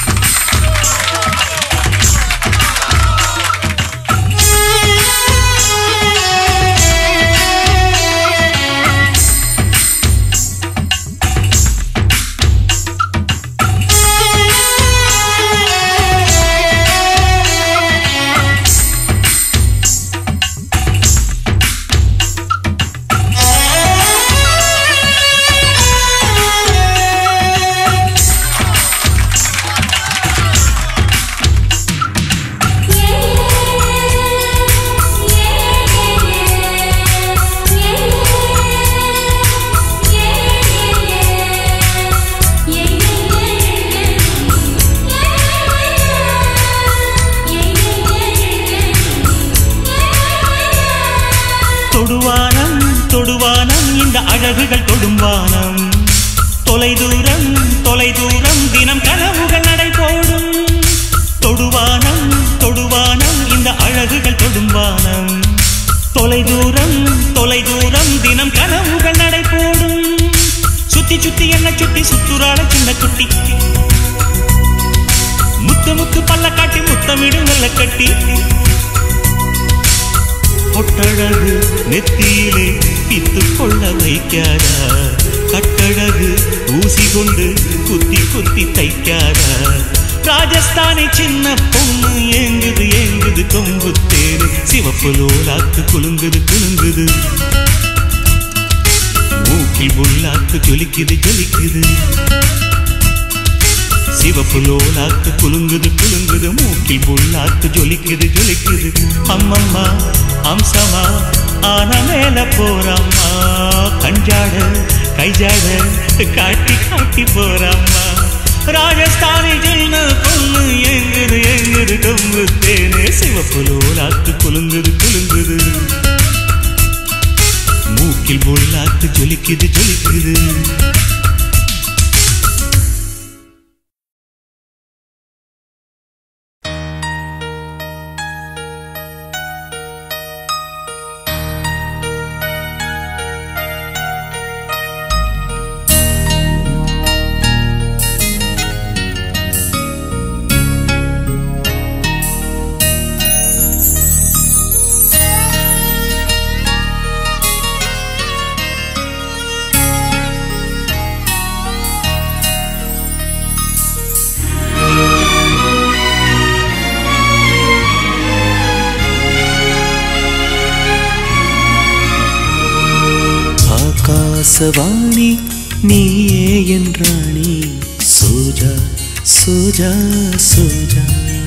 தொடுவானம் தொடுவானம் இந்த அழகுகள் தொடும்பானம் தொலைதூரம் தொலைதூரம் தினம் கனவுகள் நடை போடும் தொடுவானம் தொடுவானம் இந்த அழகுகள் தொடும்பானம் தொலைதூரம் தொலைதூரம் தினம் கனவுகள் நடை போடும் சுத்தி சுத்தி என்ன சுட்டி சுத்துறாள சின்ன குட்டி முத்து முத்து பல்ல காட்டி முத்தமிடும் வெள்ள கட்டி பொட்டழகு நெத்தியிலே பித்து கொள்ள வைக்காதா கட்டழகு ஊசி கொண்டு குத்தி குத்தி தைக்காதா ராஜஸ்தானி சின்ன பொண்ணு ஏங்குது ஏங்குது கொம்பு தேரு சிவப்பு லோலாக்கு குலுங்குது குலுங்குது மூக்கில் முள்ளாக்கு ஜொலிக்குது ஜொலிக்குது சிவப்பு லோலாக்கு குலுங்குது குலுங்குது மூக்கில் முள்ளாக்கு ஜொலிக்குது ஜொலிக்குது அம்மம்மா அம்சமா ஆன மேல போறம்மா கஞ்சாட கைஜாட காட்டி காட்டி போறம்மா ராஜஸ்தானி சின்ன பொண்ணு எங்குது எங்குது கொம்பு தேனே சிவப்பு லோலாக்கு குலுங்குது குலுங்குது மூக்கில் முள்ளாக்கு ஜொலிக்குது ஜொலிக்குது ஆகாசவாணி நீயே என்றாணி சோஜா சோஜா சோஜா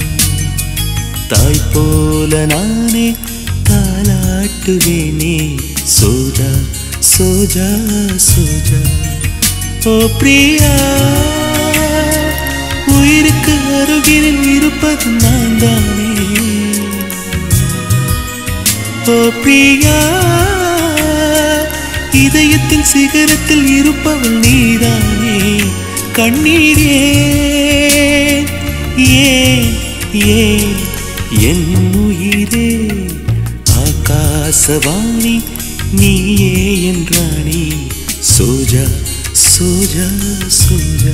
தாய் போல நானே தாலாட்டுவேனே சோஜா சோஜா சோஜா ஓ பிரியா உயிருக்கு அருகில் இருப்பது நான் தானே ஓ பிரியா இதயத்தின் சிகரத்தில் இருப்பவள் நீதானே கண்ணீர் ஏன் ஏன் ஏன் என் உயிரே ஆகாசவாணி நீயே என்றானே சோஜா சோஜா சோஜா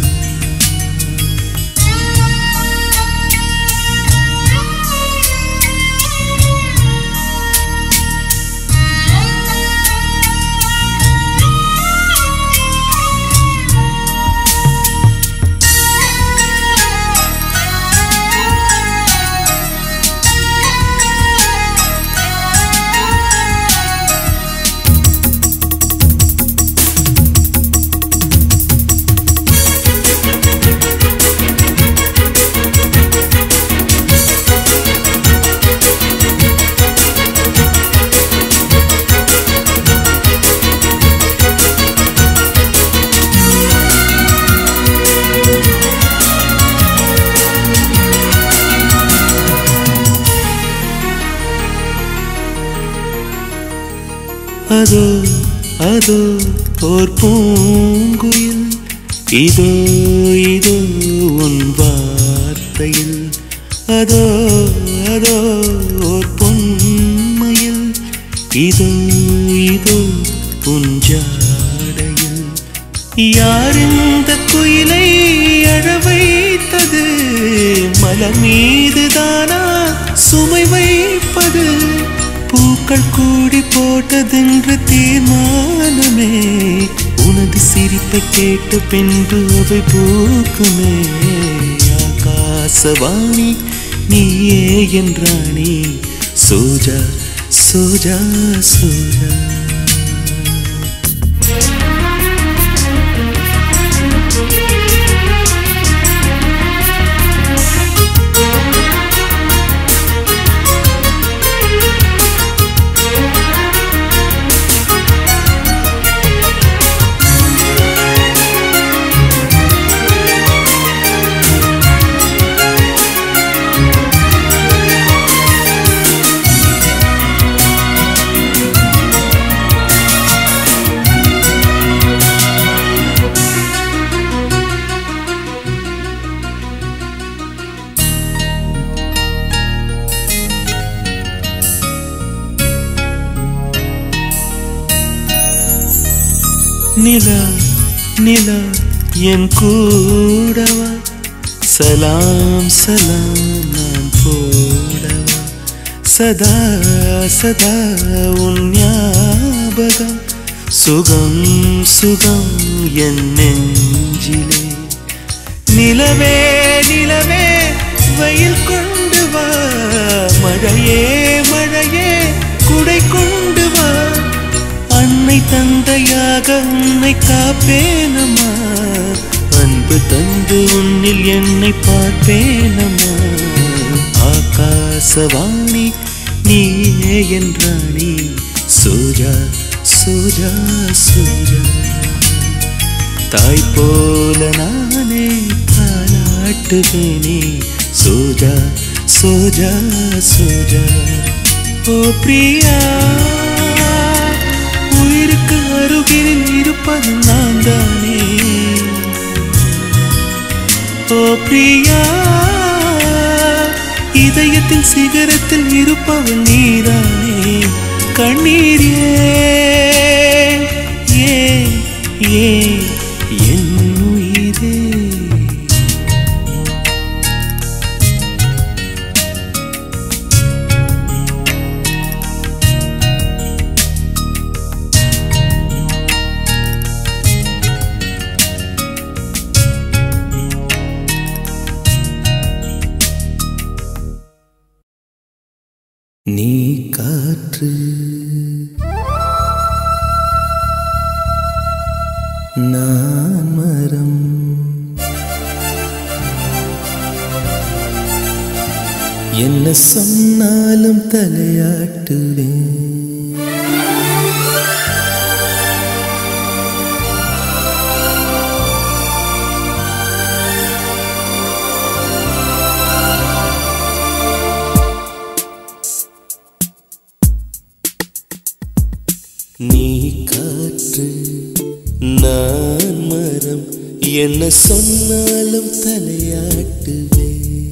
அதோ அதோ ஓர் பூங்குயில் இதோ இதோ உன் வார்த்தையில் அதோ அதோ ஓர் பொன்மையில் இதோ இதோ உன் ஜாடையில் யார் இந்த குயிலை அழவை மலர் மீதுதானா சுமை வைப்பது பூக்கள் கூடி போட்டதென்று தீர்மானமே உனது சிரிப்பை கேட்ட பின்பு அவை பூக்குமே ஆகாசவாணி நீயே என்றாணி சோஜா சோஜா சோஜா நிலா நிலா என் கூடவா சலாம் சலாம் நான் போடவா சதா சதா உன் ஞாபகம் சுகம் சுகம் என் நெஞ்சிலே நிலவே நிலவே வெயில் கொண்டு வா மழையே மழையே குடை கொண்டு வா அன்னை தந்தையாக உன்னை காப்பேனம்மா அன்பு தந்து உன்னில் என்னை பார்ப்பேனம்மா ஆகாசவாணி நீயே என்றாணி சோஜா சோஜா சோஜா தாய் போல நானே தாலாட்டுவேனே சோஜா சோஜா சோஜா ஓ பிரியா உயிருக்கு அருகில் இருப்பது நான் தானே ஓ பிரியா இதயத்தின் சிகரத்தில் இருப்பவள் நீதானே கண்ணீர் ஏன் ஏன் ஏன் என் உயிரே நீ காற்று நான் மரம் என்ன சொன்னாலும் தலையாட்டுவேன் நீ காற்று நான் மரம் என்ன சொன்னாலும் தலையாட்டுவே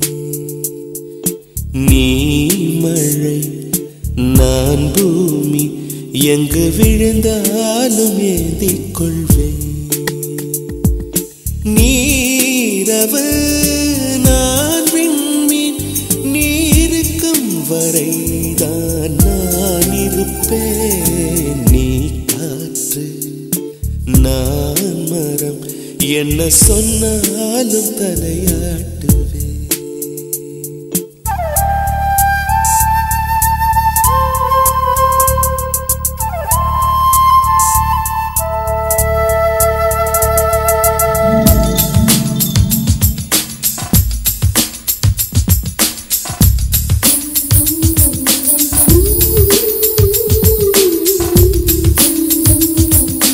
நீ மழை நான் பூமி எங்கு விழுந்தாலும் ஏந்திக் கொள்வேன் நீரவு நான் விண்மீன் நீருக்கும் வரைதான் நான் இருப்பேன் நீ காற்று நான் மரம் என்ன சொன்னாலும் தலையாட்டுவேன்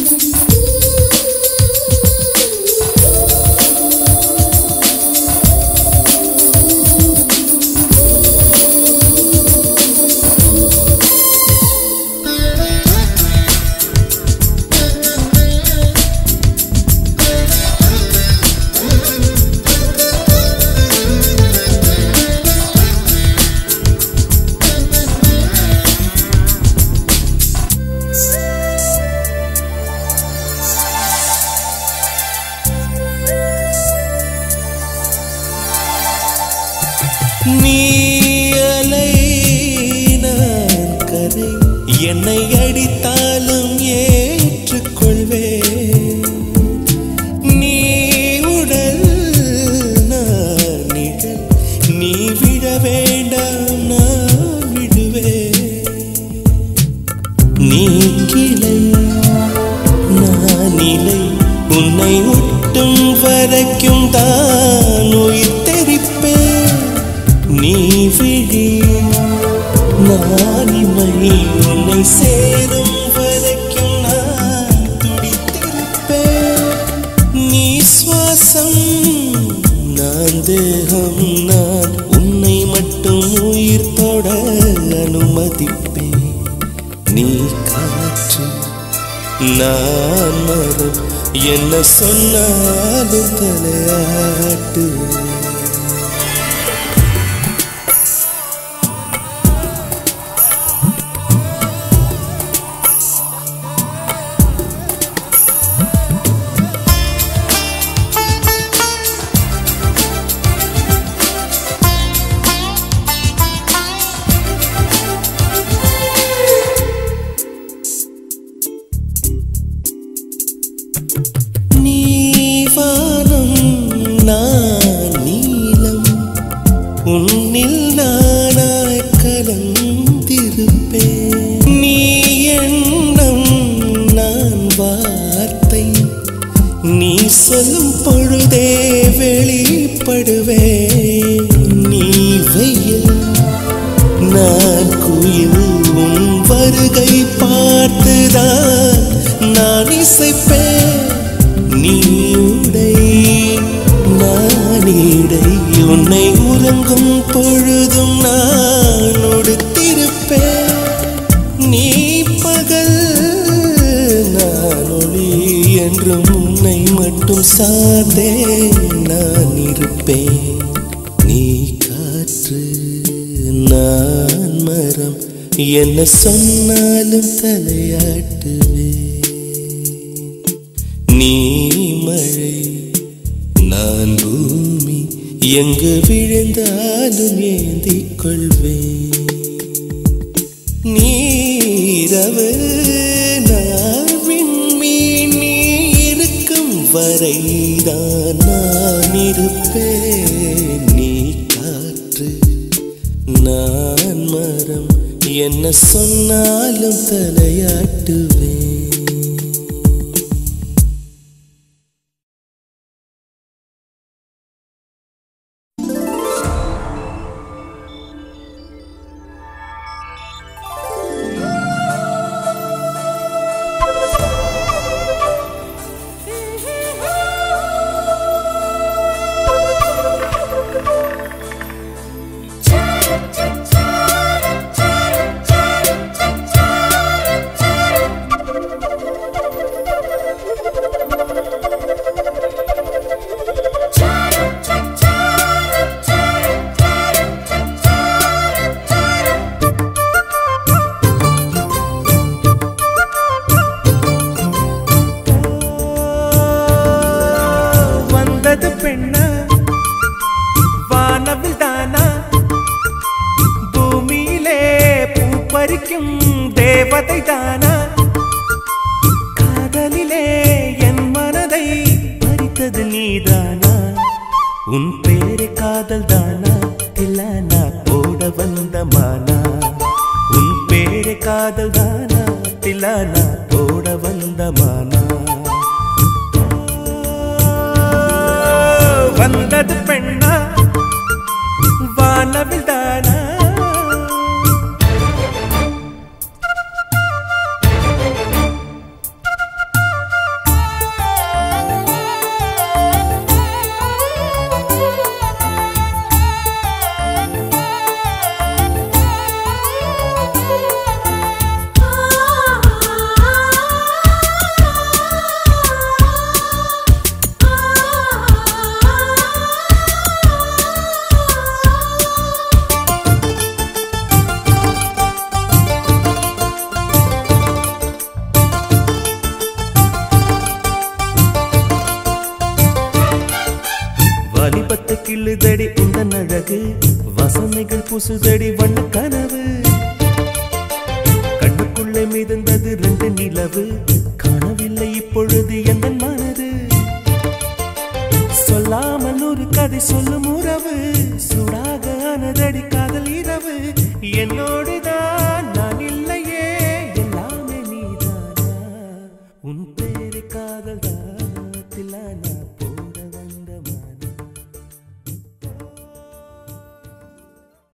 Thank நான் இமை உன்னை சேரும் வரைக்கும் நான் துடித்திருப்பேன் நீ சுவாசம் நான் தேகம் நான் உன்னை மட்டும் உயிர் தொட அனுமதிப்பேன் நீ காற்று நான் மரம் என்ன சொன்னாலும் தலையாட்டு நீ வானம் நான் நீலம் உன்னில் நானாய் கலந்திருப்பேன் நீ எண்ணம் நான் வார்த்தை நீ சொல்லும் பொழுதே வெளிப்படுவேன் நீ வெயில் நான் குயில் உன் வருகை பார்த்துதான் நான் இசைப்பேன் நீ உடை நான் இடை உன்னை உறங்கும் பொழுதும் நான் உடுத்திருப்பேன் நீ பகல் நான் ஒளி என்றும் உன்னை மட்டும் சார்ந்தே நான் இருப்பேன் நீ காற்று நான் மரம் என்ன சொன்னாலும் தலையாட்டுவே நீ மழை நான் பூமி எங்கு விழுந்தாலும் ஏந்திக் கொள்வேன் நீரவு நான் விண்மீன் நீ இருக்கும் வரைதான் நான் இருப்பேன் நீ காற்று நான் மரம் என்ன சொன்னாலும் தலையாட்டுவேன் வந்தது பெண்ணா வானவில் தானா பூமியிலே பூ பறிக்கும் தேவதை தானா காதலிலே என் மனதை பறித்தது நீதானா உன் பேரு காதல் தானா தில்லானா போட வந்த மானா உன் பேரு காதல் தானா தில்லானா போட வந்த மானா வந்தது பெண்ணா வானவில் தானா வாலிபத்து கிள்ளுதடி இந்த அழகு வசனைகள் புசுதடி வண்ண கனவு கண்ணுக்குள்ளே மிதந்தது ரெண்டு நிலவு காணவில்லை இப்பொழுது எந்த மனது சொல்லாமல் ஒரு கதை சொல்லும் உறவு சுடாக